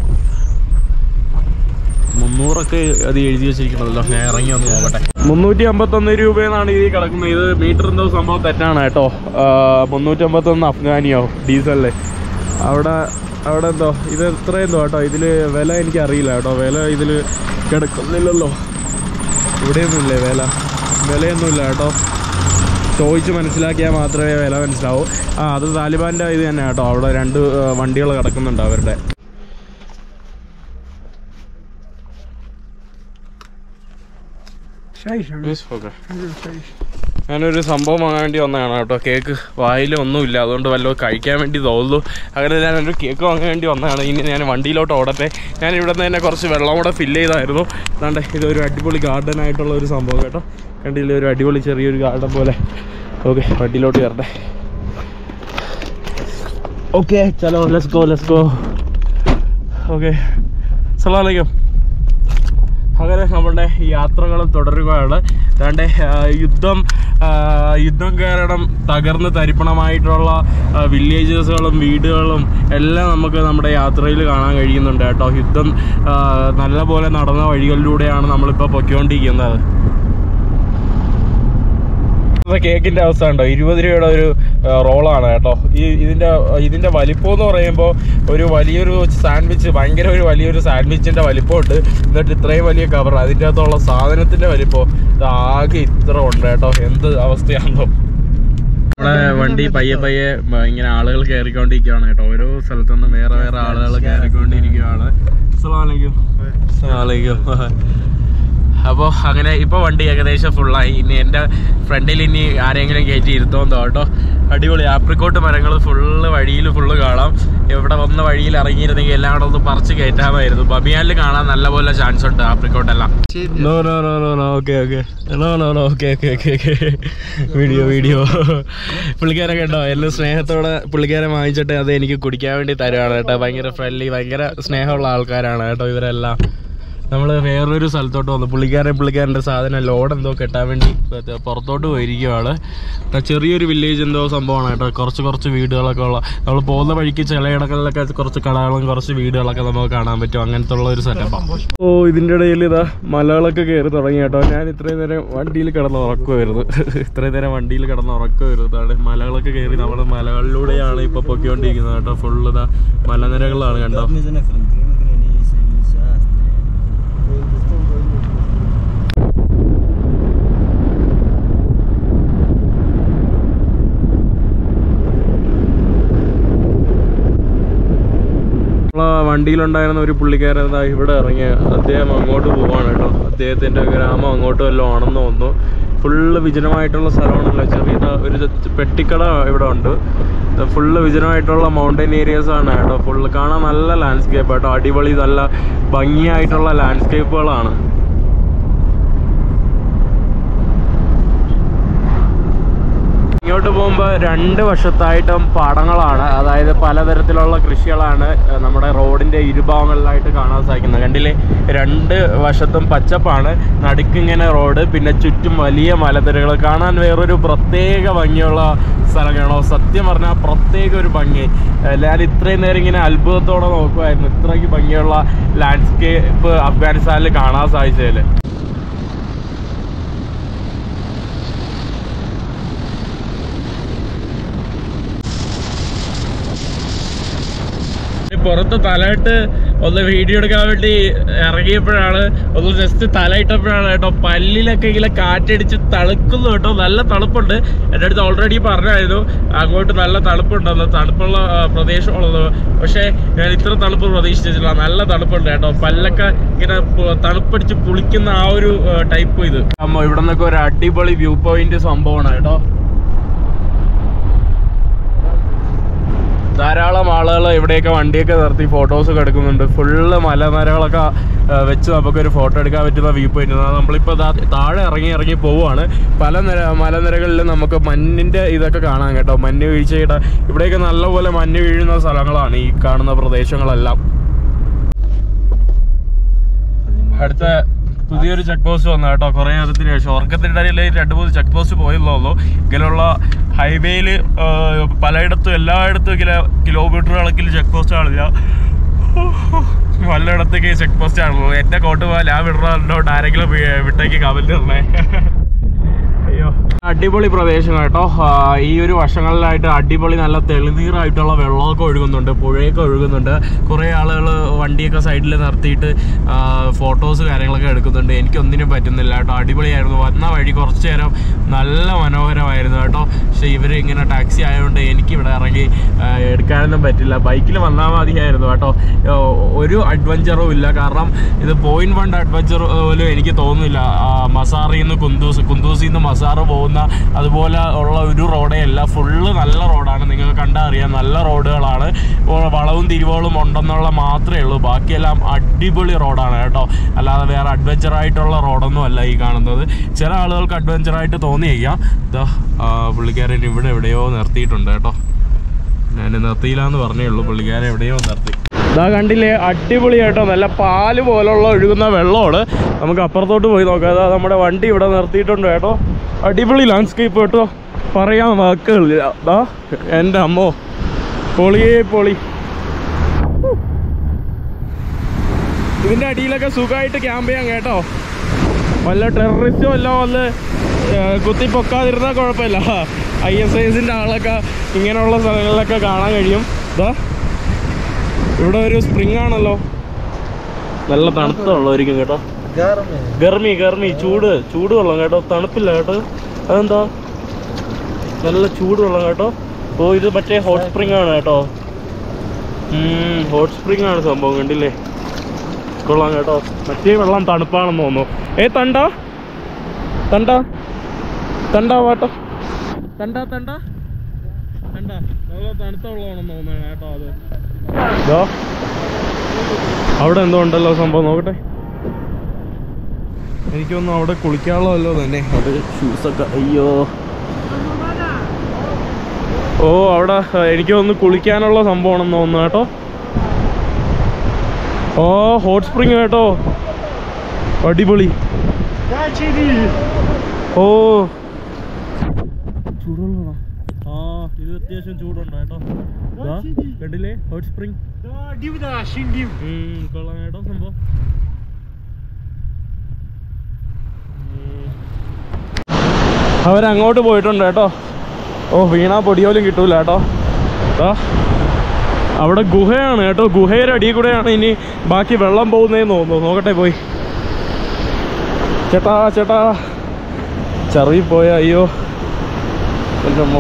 മുന്നൂറൊക്കെ അത് എഴുതി വെച്ചിരിക്കണമല്ലോ ഞാൻ ഇറങ്ങി ഒന്ന് നോക്കട്ടെ മുന്നൂറ്റി അമ്പത്തൊന്ന് രൂപയെന്നാണ് ഇതിൽ കിടക്കുന്നത് ഇത് മീറ്റർ എന്തോ സംഭവം തെറ്റാണ് കേട്ടോ മുന്നൂറ്റി അമ്പത്തൊന്ന് അഫ്ഗാനിയോ ഡീസലില് അവിടെ അവിടെ എന്തോ ഇത് എത്ര എന്തോ കേട്ടോ ഇതിൽ വില എനിക്ക് അറിയില്ല കേട്ടോ വില ഇതിൽ കിടക്കുന്നില്ലല്ലോ ഇവിടെയൊന്നുമില്ലേ വില വിലയൊന്നുമില്ല കേട്ടോ ചോദിച്ച് മനസ്സിലാക്കിയാൽ മാത്രമേ വില മനസ്സിലാവൂ ആ അത് താലിബാൻ്റെ ഇത് തന്നെ കേട്ടോ അവിടെ രണ്ട് വണ്ടികൾ കിടക്കുന്നുണ്ട് അവരുടെ ഞാനൊരു സംഭവം വാങ്ങാൻ വേണ്ടി വന്നതാണ് കേട്ടോ കേക്ക് വായിൽ ഒന്നുമില്ല അതുകൊണ്ട് വല്ലതും കഴിക്കാൻ വേണ്ടി തോന്നുന്നു അങ്ങനെ ഞാനൊരു കേക്ക് വാങ്ങാൻ വേണ്ടി വന്നതാണ് ഇനി ഞാൻ വണ്ടിയിലോട്ട് ഓടട്ടെ ഞാൻ ഇവിടെ നിന്ന് തന്നെ കുറച്ച് വെള്ളം കൂടെ ഫില്ല് ചെയ്തായിരുന്നു അതാണ്ട് ഇതൊരു അടിപൊളി ഗാർഡൻ ആയിട്ടുള്ള ഒരു സംഭവം കേട്ടോ കണ്ടില്ലേ ഒരു അടിപൊളി ചെറിയൊരു ഗാർഡൻ പോലെ ഓക്കെ വണ്ടിയിലോട്ട് കയറട്ടെ ഓക്കെ ചലോ let's go let's go okay സലാമലൈക്കും അങ്ങനെ നമ്മുടെ യാത്രകൾ തുടരുകയാണ് അതാണ്ട് യുദ്ധം ആ, യുദ്ധം കാരണം തകർന്ന് തരിപ്പണമായിട്ടുള്ള വില്ലേജസുകളും വീടുകളും എല്ലാം നമുക്ക് നമ്മുടെ യാത്രയിൽ കാണാൻ കഴിയുന്നുണ്ട് കേട്ടോ യുദ്ധം ആ, നല്ലപോലെ നടന്ന വഴികളിലൂടെയാണ് നമ്മളിപ്പോൾ പൊയ്ക്കൊണ്ടിരിക്കുന്നത് കേക്കിന്റെ അവസ്ഥ ഉണ്ടോ ഇരുപത് രൂപയുടെ ഒരു ആ, റോളാണ് കേട്ടോ ഈ ഇതിന്റെ ഇതിന്റെ വലിപ്പം എന്ന് പറയുമ്പോൾ ഒരു വലിയൊരു സാൻഡ്വിച്ച് ഭയങ്കര ഒരു വലിയൊരു സാൻഡ്വിച്ചിന്റെ വലിപ്പമുണ്ട് എന്നിട്ട് ഇത്രയും വലിയ കവർ അതിൻ്റെ അകത്തുള്ള സാധനത്തിന്റെ വലിപ്പം ഇത് ആകെ ഇത്ര ഉണ്ട് കേട്ടോ എന്ത് അവസ്ഥയാണോ നമ്മുടെ വണ്ടി പയ്യെ പയ്യെ മ- ഇങ്ങനെ ആളുകൾ കയറിക്കൊണ്ടിരിക്കുകയാണ് കേട്ടോ ഓരോ സ്ഥലത്തുനിന്ന് വേറെ വേറെ ആളുകൾ കയറിക്കൊണ്ടിരിക്കുകയാണ് അസ്സലാമലൈക്കും അസ്സലാമലൈക്കും അപ്പോൾ അങ്ങനെ ഇപ്പോൾ വണ്ടി ഏകദേശം ഫുള്ളായി ഇനി എൻ്റെ ഫ്രണ്ടിൽ ഇനി ആരെങ്കിലും കയറ്റി ഇരുത്തോന്തോ കേട്ടോ അടിപൊളി ആപ്രിക്കോട്ട് മരങ്ങൾ ഫുള്ള് വഴിയിൽ ഫുള്ള് കാണാം ഇവിടെ വന്ന് വഴിയിൽ ഇറങ്ങിയിരുന്നെങ്കിൽ എല്ലാം കൂടെ ഒന്ന് പറിച്ച് കയറ്റാമായിരുന്നു ബബിയാനിൽ കാണാൻ നല്ലപോലെ ചാൻസ് ഉണ്ട് ആപ്രിക്കോട്ടെല്ലാം no no no no no okay okay no no no okay okay okay okay video video പുള്ളിക്കാരെ കേട്ടോ എല്ലാം സ്നേഹത്തോടെ പുള്ളിക്കാരെ വാങ്ങിച്ചിട്ട് അത് എനിക്ക് കുടിക്കാൻ വേണ്ടി തരുവാണ് കേട്ടോ ഭയങ്കര ഫ്രണ്ട്ലി ഭയങ്കര സ്നേഹമുള്ള ആൾക്കാരാണ് കേട്ടോ ഇവരെല്ലാം നമ്മൾ വേറൊരു സ്ഥലത്തോട്ട് വന്നു പുള്ളിക്കാരൻ പുള്ളിക്കാരൻ്റെ സാധനം ലോഡ് എന്തോ കെട്ടാൻ വേണ്ടി മറ്റേ പുറത്തോട്ട് പോയിരിക്കുവാണ് ഇവിടെ ചെറിയൊരു വില്ലേജ് എന്തോ സംഭവമാണ് കേട്ടോ കുറച്ച് കുറച്ച് വീടുകളൊക്കെ ഉള്ള നമ്മൾ പോകുന്ന വഴിക്ക് ചിലയിടങ്ങളിലൊക്കെ കുറച്ച് കടകളും കുറച്ച് വീടുകളൊക്കെ നമുക്ക് കാണാൻ പറ്റും അങ്ങനത്തെ ഉള്ള ഒരു സെറ്റപ്പാണ് ഓ ഇതിൻ്റെ ഇടയിൽ ഇതാ മലകളൊക്കെ കയറി തുടങ്ങി കേട്ടോ ഞാൻ ഇത്രയും നേരം വണ്ടിയിൽ കിടന്ന് ഉറക്കുമായിരുന്നു ഇത്രയും നേരം വണ്ടിയിൽ കിടന്ന് ഉറക്കുമായിരുന്നു അതാണ് മലകളൊക്കെ കയറി നമ്മൾ മലകളിലൂടെയാണ് ഇപ്പോൾ പൊക്കിക്കൊണ്ടിരിക്കുന്നത് കേട്ടോ ഫുള്ള് ഇതാ മലനിരകളാണ് കണ്ടോ നമ്മളെ വണ്ടിയിലുണ്ടായിരുന്ന ഒരു പുള്ളിക്കാരൻ ദാ ഇവിടെ ഇറങ്ങി അദ്ദേഹം അങ്ങോട്ട് പോവാണ് കേട്ടോ അദ്ദേഹത്തിന്റെ ഗ്രാമം അങ്ങോട്ട് വല്ലതും ആണെന്ന് തോന്നുന്നു ഫുള്ള് വിജനമായിട്ടുള്ള സ്ഥലമാണല്ലോ ചെറിയ ദാ ഒരു ചെ- പെട്ടിക്കട ഇവിടെ ഉണ്ട് ഫുള്ള് വിജനമായിട്ടുള്ള മൗണ്ടൻ ഏരിയാസ് ആണ് കേട്ടോ ഫുള്ള് കാണാൻ നല്ല ലാൻഡ്സ്കേപ്പ് കേട്ടോ അടിപൊളി നല്ല ഭംഗിയായിട്ടുള്ള ലാൻഡ്സ്കേപ്പുകളാണ് ഇങ്ങോട്ട് മുന്നോട്ട് പോകുമ്പോൾ രണ്ട് വശത്തായിട്ടും പാടങ്ങളാണ് അതായത് പലതരത്തിലുള്ള കൃഷികളാണ് ഏഹ്, നമ്മുടെ റോഡിൻ്റെ ഇരുഭാഗങ്ങളിലായിട്ട് കാണാൻ സാധിക്കുന്നത് കണ്ടില്ലേ രണ്ട് വശത്തും പച്ചപ്പാണ് നടുക്കിങ്ങനെ റോഡ് പിന്നെ ചുറ്റും വലിയ മലനിരകൾ കാണാൻ വേറൊരു പ്രത്യേക ഭംഗിയുള്ള സ്ഥലമാണോ സത്യം പറഞ്ഞാൽ പ്രത്യേക ഒരു ഭംഗി ഏഹ്, ഞാൻ ഇത്രയും നേരം ഇങ്ങനെ അത്ഭുതത്തോടെ നോക്കുമായിരുന്നു ഇത്രയ്ക്ക് ഭംഗിയുള്ള ലാൻഡ്സ്കേപ്പ് അഫ്ഗാനിസ്ഥാനിൽ കാണാൻ സാധിച്ചതിൽ പുറത്ത് തലയിട്ട് ഒന്ന് വീഡിയോ എടുക്കാൻ വേണ്ടി ഇറങ്ങിയപ്പോഴാണ് ഒന്ന് ജസ്റ്റ് തലയിട്ടപ്പോഴാണ് കേട്ടോ പല്ലിലൊക്കെ ഇങ്ങനെ കാറ്റടിച്ച് തണുക്കുന്നു കേട്ടോ നല്ല തണുപ്പുണ്ട് എൻ്റെ അടുത്ത് ഓൾറെഡി പറഞ്ഞായിരുന്നു അങ്ങോട്ട് നല്ല തണുപ്പുണ്ടെന്ന് തണുപ്പുള്ള ആ, പ്രദേശമുള്ളത് പക്ഷേ ഞാൻ ഇത്ര തണുപ്പ് പ്രതീക്ഷിച്ചില്ല നല്ല തണുപ്പുണ്ട് കേട്ടോ പല്ലൊക്കെ ഇങ്ങനെ പു- തണുപ്പടിച്ച് പുളിക്കുന്ന ആ ഒരു ടൈപ്പ് ഇത് അമ്മ ഇവിടെ നിന്നൊക്കെ ഒരു അടിപൊളി വ്യൂ പോയിന്റ് സംഭവമാണ് കേട്ടോ ധാരാളം ആളുകൾ ഇവിടെയൊക്കെ വണ്ടിയൊക്കെ നിർത്തി ഫോട്ടോസ് ഒക്കെ എടുക്കുന്നുണ്ട് ഫുള്ള് മലനിരകളൊക്കെ ആ, വെച്ച് നമുക്കൊരു ഫോട്ടോ എടുക്കാൻ പറ്റുന്ന വ്യൂ പോയിന്റ് നമ്മളിപ്പോൾ ദാ താഴെ ഇറങ്ങി ഇറങ്ങി പോവുകയാണ് പല നിര മലനിരകളിലും നമുക്ക് മഞ്ഞിൻ്റെ ഇതൊക്കെ കാണാം കേട്ടോ മഞ്ഞ് വീഴ്ചയുടെ ഇവിടെയൊക്കെ നല്ലപോലെ മഞ്ഞ് വീഴുന്ന സ്ഥലങ്ങളാണ് ഈ കാണുന്ന പ്രദേശങ്ങളെല്ലാം അടുത്ത പുതിയൊരു ചെക്ക് പോസ്റ്റ് വന്നു കേട്ടോ കുറേ നേരത്തിന് ശേഷം ഉറക്കത്തിൻ്റെ ഇടയിൽ രണ്ട് മൂന്ന് ചെക്ക് പോസ്റ്റ് പോയുള്ളൂ ഇങ്ങനെയുള്ള ഹൈവേയിൽ പലയിടത്തും എല്ലായിടത്തും ഇങ്ങനെ കിലോമീറ്റർ കണക്കിൽ ചെക്ക് പോസ്റ്റ് കാണില്ല പലയിടത്തേക്ക് ചെക്ക് പോസ്റ്റ് ആണല്ലോ എന്റെ കോട്ട് പോയാൽ ഞാൻ വിടണോട്ട് ആരെങ്കിലും വി- വിട്ടേക്ക് കമന്റ് ഇടണേ അയ്യോ അടിപൊളി പ്രദേശം കേട്ടോ ആ, ഈ ഒരു വശങ്ങളിലായിട്ട് അടിപൊളി നല്ല തെളിനീറായിട്ടുള്ള വെള്ളമൊക്കെ ഒഴുകുന്നുണ്ട് പുഴയൊക്കെ ഒഴുകുന്നുണ്ട് കുറേ ആളുകൾ വണ്ടിയൊക്കെ സൈഡിൽ നിർത്തിയിട്ട് ഫോട്ടോസ് കാര്യങ്ങളൊക്കെ എടുക്കുന്നുണ്ട് എനിക്കൊന്നിനും പറ്റുന്നില്ല കേട്ടോ അടിപൊളിയായിരുന്നു വന്ന വഴി കുറച്ച് നേരം നല്ല മനോഹരമായിരുന്നു കേട്ടോ പക്ഷേ ഇവർ ഇങ്ങനെ ടാക്സി ആയതുകൊണ്ട് എനിക്ക് ഇവിടെ ഇറങ്ങി ആ, എടുക്കാനൊന്നും പറ്റില്ല ബൈക്കിൽ വന്നാൽ മതിയായിരുന്നു കേട്ടോ ഓ, ഒരു അഡ്വഞ്ചറും ഇല്ല കാരണം ഇത് പോയിന്റ് വൺ അഡ്വഞ്ചർ പോലും എനിക്ക് തോന്നുന്നില്ല ആ, മസാറിൽ നിന്ന് കുന്തൂസ് കുന്തൂസിൽ നിന്ന് മസാറ് പോകുന്ന അതുപോലെ ഉള്ള ഒരു റോഡേ അല്ല ഫുള്ള് നല്ല റോഡാണ് നിങ്ങൾക്ക് കണ്ടാൽ അറിയാം നല്ല റോഡുകളാണ് ഇപ്പോൾ വളവും തിരിവുകളും ഉണ്ടെന്നുള്ള മാത്രമേ ഉള്ളൂ ബാക്കിയെല്ലാം അടിപൊളി റോഡാണ് കേട്ടോ അല്ലാതെ വേറെ അഡ്വഞ്ചർ ആയിട്ടുള്ള റോഡൊന്നും അല്ല ഈ കാണുന്നത് ചില ആളുകൾക്ക് അഡ്വഞ്ചർ ആയിട്ട് തോന്നിയേക്കാം ഇതാ ആ, പുള്ളിക്കാരൻ ഇവിടെ എവിടെയോ നിർത്തിയിട്ടുണ്ട് കേട്ടോ ഞാൻ നിർത്തിയില്ല എന്ന് പറഞ്ഞേ ഉള്ളൂ പുള്ളിക്കാരൻ എവിടെയോ നിർത്തി ഇതാ കണ്ടില്ലേ അടിപൊളിയായിട്ടോ നല്ല പാല് പോലുള്ള ഒഴുകുന്ന വെള്ളമാണ് നമുക്ക് അപ്പുറത്തോട്ട് പോയി നോക്കാം അതാ നമ്മുടെ വണ്ടി ഇവിടെ നിർത്തിയിട്ടുണ്ട് കേട്ടോ അടിപൊളി ലാൻഡ്സ്കേപ്പ് കേട്ടോ പറയാൻ വാക്കുകളില്ല ദാ എൻ്റെ അമ്മോ പൊളിയേ പൊളി ഇതിൻ്റെ അടിയിലൊക്കെ സുഖമായിട്ട് ക്യാമ്പ് ചെയ്യാം കേട്ടോ വല്ല ടെററിസ്റ്റും വല്ല വന്ന് ഏർ, കുത്തി പൊക്കാതിരുന്നാൽ കുഴപ്പമില്ല ഐ എസ് ഐസിൻ്റെ ആളൊക്കെ ഇങ്ങനെയുള്ള സ്ഥലങ്ങളിലൊക്കെ കാണാൻ കഴിയും ഇതാ ഇവിടെ ഒരു സ്പ്രിങ് ആണല്ലോ നല്ല തണുത്ത വെള്ളമായിരിക്കും കേട്ടോ ഗർമി ഗർമി ചൂട് ചൂട് വെള്ളം കേട്ടോ തണുപ്പില്ല കേട്ടോ അതെന്താ നല്ല ചൂട് വെള്ളം കേട്ടോ ഓ ഇത് മറ്റേ ഹോട്ട് സ്പ്രിങ് ആണ് കേട്ടോ ഹോട്ട് സ്പ്രിങ് ആണ് സംഭവം കണ്ടില്ലേ കൊള്ളാം കേട്ടോ മറ്റേ വെള്ളം തണുപ്പാണെന്ന് തോന്നുന്നു ഏ തണ്ട തണ്ട തണ്ട വാട്ടോ തണ്ട തണ്ട തണ്ട നല്ല തണുത്ത വെള്ളമാണെന്ന് തോന്നുന്നു കേട്ടോ അത് ഇതോ അവിടെ എന്തോ ഉണ്ടല്ലോ സംഭവം നോക്കട്ടെ എനിക്കൊന്നും അവിടെ കുളിക്കാനുള്ളതല്ലോ തന്നെ അത് ഷൂസൊക്കെ അയ്യോ ഓ അവിടെ എനിക്ക് ഒന്ന് കുളിക്കാനുള്ള സംഭവമാണെന്ന് തോന്നുന്നു കേട്ടോ ഓ ഹോട്ട് സ്പ്രിങ് കേട്ടോ അടിപൊളി ഓ ചൂടുള്ളതാ ആ ഇത് അത്യാവശ്യം ചൂടുണ്ടോ കേട്ടോ ദാ, കണ്ടില്ലേ ഹോട്ട് സ്പ്രിങ് കൊള്ളാം കേട്ടോ സംഭവം ഉം. അവരങ്ങോട്ട് പോയിട്ടുണ്ട് കേട്ടോ ഓ വീണാ പൊടിയോലും കിട്ടൂല കേട്ടോ ദാ, അവിടെ ഗുഹയാണ് കേട്ടോ ഗുഹയുടെ അടിയിൽ കൂടെയാണ് ഇനി ബാക്കി വെള്ളം പോകുന്നതെന്ന് തോന്നുന്നു നോക്കട്ടെ പോയി ചേട്ടാ ചേട്ടാ ചെറിയ പോയ അയ്യോ എൻ്റെ അമ്മോ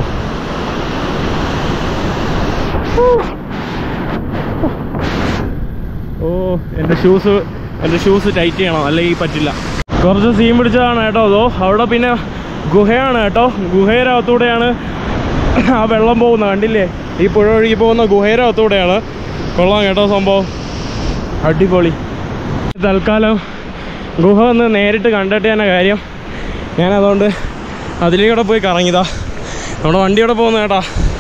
ഓ എൻ്റെ ഷൂസ് എൻ്റെ ഷൂസ് ടൈറ്റ് ചെയ്യണം അല്ലെങ്കിൽ പറ്റില്ല കുറച്ച് സീൻ പിടിച്ചതാണ് കേട്ടോ അതോ അവിടെ പിന്നെ ഗുഹയാണ് കേട്ടോ ഗുഹയുടെ അകത്തൂടെയാണ് ആ വെള്ളം പോകുന്നത് കണ്ടില്ലേ ഈ പുഴ ഒഴുകി പോകുന്ന ഗുഹയുടെ അകത്തൂടെയാണ് കൊള്ളാം കേട്ടോ സംഭവം അടിപൊളി തൽക്കാലം ഗുഹ ഒന്ന് നേരിട്ട് കണ്ടിട്ട് തന്നെ കാര്യം ഞാനതുകൊണ്ട് അതിലേക്കൂടെ പോയി കറങ്ങിയതാ നമ്മുടെ വണ്ടിയോടെ പോകുന്ന കേട്ടാ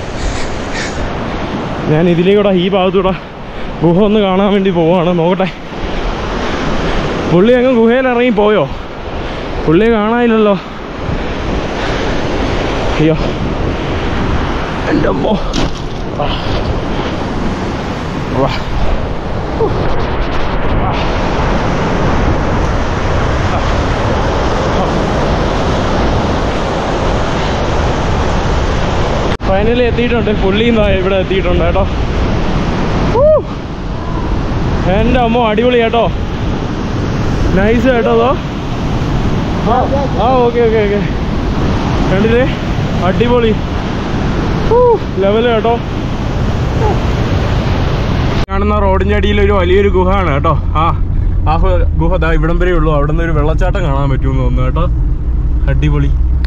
ഞാൻ ഇതിലേക്കൂടെ ഈ ഭാഗത്തൂടെ ഗുഹ ഒന്ന് കാണാൻ വേണ്ടി പോവാണ് നോക്കട്ടെ പുള്ളി അങ്ങ് ഗുഹയിൽ ഇറങ്ങി പോയോ പുള്ളിയെ കാണാനില്ലല്ലോ അയ്യോ എൻ്റെ അമ്മോ ആ. വാ. ഫൈനലി എത്തിയിട്ടുണ്ട് പുള്ളിയും ദാ ഇവിടെ എത്തിയിട്ടുണ്ട് കേട്ടോ ഊ. എൻ്റെ അമ്മ അടിപൊളി കേട്ടോ നൈസ് കേട്ടോ അതോ ആ ആ ഓക്കെ ഓക്കെ ഓക്കെ കണ്ടില്ലേ അടിപൊളി ലെവല് കേട്ടോ കാണുന്ന റോഡിൻ്റെ അടിയിൽ ഒരു വലിയൊരു ഗുഹയാണ് കേട്ടോ ആ ആ ഗുഹ- ഗുഹ ദാ ഇവിടം വരെ ഉള്ളൂ അവിടെ നിന്ന് ഒരു വെള്ളച്ചാട്ടം കാണാൻ പറ്റുമെന്ന് തോന്നുന്നു കേട്ടോ അടിപൊളി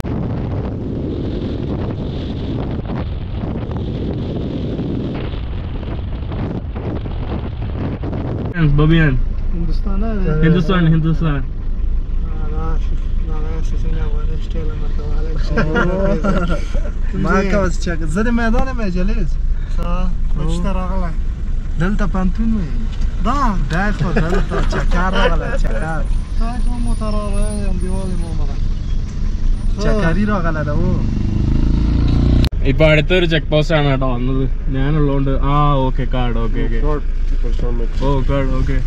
ബബിയാൻ हिंदुस्तान है ഹിന്ദുസ്ഥാൻ ഹിന്ദുസ്ഥാൻ انا شوف انا اساس اني ابغى اشتغل مثلا ما كوز چک زده میدان مجلس اشترى غلا دلتا پانتون وي دا دا خو دلتا چکر راغله چکر تاکو موتراره ام دیوالی مومره ചക്കരി രോഗല്ല ഓ ഇപ്പൊ അടുത്തൊരു ചെക്ക് പോസ്റ്റ് ആണ് കേട്ടോ വന്നത് ഞാനുള്ളതുകൊണ്ട് ആ ഓക്കെ കാർഡ് ഓക്കെ ഓക്കെ ഓ കാർഡ് ഓക്കെ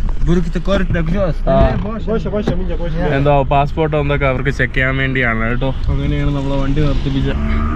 എന്തോ പാസ്പോർട്ട് എന്തൊക്കെ അവർക്ക് ചെക്ക് ചെയ്യാൻ വേണ്ടിയാണ് കേട്ടോ അങ്ങനെയാണ് നമ്മളെ വണ്ടി നിർത്തിപ്പിച്ച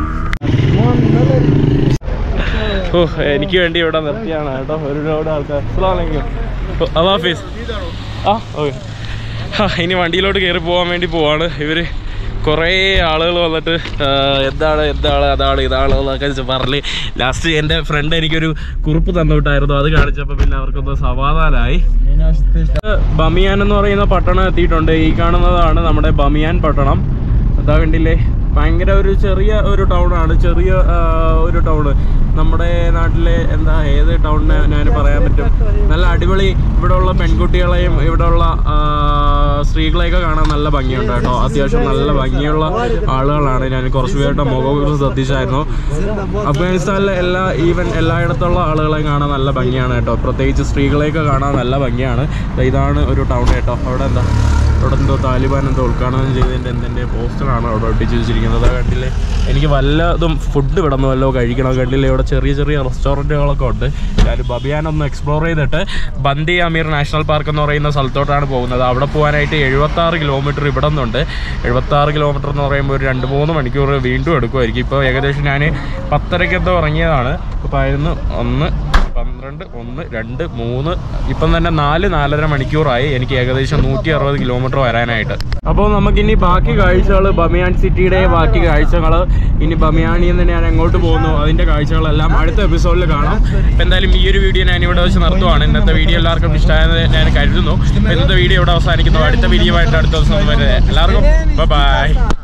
ഓ എനിക്ക് വേണ്ടി ഇവിടെ നിർത്തിയാണ് കേട്ടോ ഒരുപാട് ആൾക്കാർ അലാഫീസ് ആ ഓക്കെ ആ ഇനി വണ്ടിയിലോട്ട് കയറി പോകാൻ വേണ്ടി പോവാണ് ഇവര് കുറേ ആളുകൾ വന്നിട്ട് ആ, എന്താണ് എന്താണ് അതാണ് ഇതാണ് എന്നൊക്കെ വെച്ച് പറഞ്ഞ് ലാസ്റ്റ് എൻ്റെ ഫ്രണ്ട് എനിക്കൊരു കുറിപ്പ് തന്നുവിട്ടായിരുന്നു അത് കാണിച്ചപ്പോൾ പിന്നെ അവർക്കൊന്ന് സമാധാനമായി ബമിയാൻ എന്ന് പറയുന്ന പട്ടണം എത്തിയിട്ടുണ്ട് ഈ കാണുന്നതാണ് നമ്മുടെ ബമിയാൻ പട്ടണം അതാ കണ്ടില്ലേ ഭയങ്കര ഒരു ചെറിയ ഒരു ടൗൺ ആണ് ചെറിയ ആ, ഒരു ടൗണ് നമ്മുടെ നാട്ടിലെ എന്താ ഏത് ടൗണിനെ ഞാൻ പറയാൻ പറ്റും നല്ല അടിപൊളി ഇവിടെയുള്ള പെൺകുട്ടികളെയും ഇവിടെയുള്ള ആ, സ്ത്രീകളെയൊക്കെ കാണാൻ നല്ല ഭംഗിയുണ്ട് കേട്ടോ അത്യാവശ്യം നല്ല ഭംഗിയുള്ള ആളുകളാണ് ഞാൻ കുറച്ച് പേരുടെ മുഖം ശ്രദ്ധിച്ചായിരുന്നു അഫ്ഗാനിസ്ഥാനിലെ എല്ലാ ഈവൻ എല്ലായിടത്തുള്ള ആളുകളെ കാണാൻ നല്ല ഭംഗിയാണ് കേട്ടോ പ്രത്യേകിച്ച് സ്ത്രീകളെയൊക്കെ കാണാൻ നല്ല ഭംഗിയാണ് ദാ ഇതാണ് ഒരു ടൗൺ കേട്ടോ അവിടെ എന്താ അവിടെ എന്തോ താലിബാൻ എന്തോ ഉദ്ഘാടനം ചെയ്തതിൻ്റെ എന്തിൻ്റെ പോസ്റ്ററാണ് അവിടെ ഒട്ടിച്ച് വെച്ചിരിക്കുന്നത് അത് കണ്ടില്ലേ എനിക്ക് വല്ലതും ഫുഡ് ഇവിടെ നിന്ന് വല്ലതും കഴിക്കണം കണ്ടില്ലേ ഇവിടെ ചെറിയ ചെറിയ റെസ്റ്റോറൻറ്റുകളൊക്കെ ഉണ്ട് ഞാൻ ബബിയാൻ ഒന്ന് എക്സ്പ്ലോർ ചെയ്തിട്ട് ബന്ദി അമീർ നാഷണൽ പാർക്ക് എന്ന് പറയുന്ന സ്ഥലത്തോട്ടാണ് പോകുന്നത് അവിടെ പോകാനായിട്ട് എഴുപത്താറ് കിലോമീറ്റർ ഇവിടെ നിന്നുണ്ട് എഴുപത്താറ് കിലോമീറ്റർ എന്ന് പറയുമ്പോൾ ഒരു രണ്ട് മൂന്ന് മണിക്കൂർ വീണ്ടും എടുക്കുമായിരിക്കും ഇപ്പോൾ ഏകദേശം ഞാൻ പത്തരയ്ക്ക് എന്തോ ഇറങ്ങിയതാണ് ഇപ്പോൾ പതിനൊന്ന് ഒന്ന് പന്ത്രണ്ട് ഒന്ന് രണ്ട് മൂന്ന് ഇപ്പം തന്നെ നാല് നാലര മണിക്കൂറായി എനിക്ക് ഏകദേശം നൂറ്റി അറുപത് കിലോമീറ്റർ വരാനായിട്ട് അപ്പോൾ നമുക്കിനി ബാക്കി കാഴ്ചകൾ ബമിയാൻ സിറ്റിയുടെ ബാക്കി കാഴ്ചകൾ ഇനി ബമിയാനിൽ നിന്ന് ഞാൻ എങ്ങോട്ട് പോകുന്നു അതിൻ്റെ കാഴ്ചകളെല്ലാം അടുത്ത എപ്പിസോഡിൽ കാണാം അപ്പോൾ എന്തായാലും ഈ ഒരു വീഡിയോ ഞാൻ ഇവിടെ വെച്ച് നിർത്തുവാണ് ഇന്നത്തെ വീഡിയോ എല്ലാവർക്കും ഇഷ്ടമായെന്ന് ഞാൻ കരുതുന്നു അപ്പോൾ ഇന്നത്തെ വീഡിയോ ഇവിടെ അവസാനിക്കുന്നു അടുത്ത വീഡിയോ ആയിട്ട് അടുത്ത ദിവസം വരെ എല്ലാവർക്കും ബൈ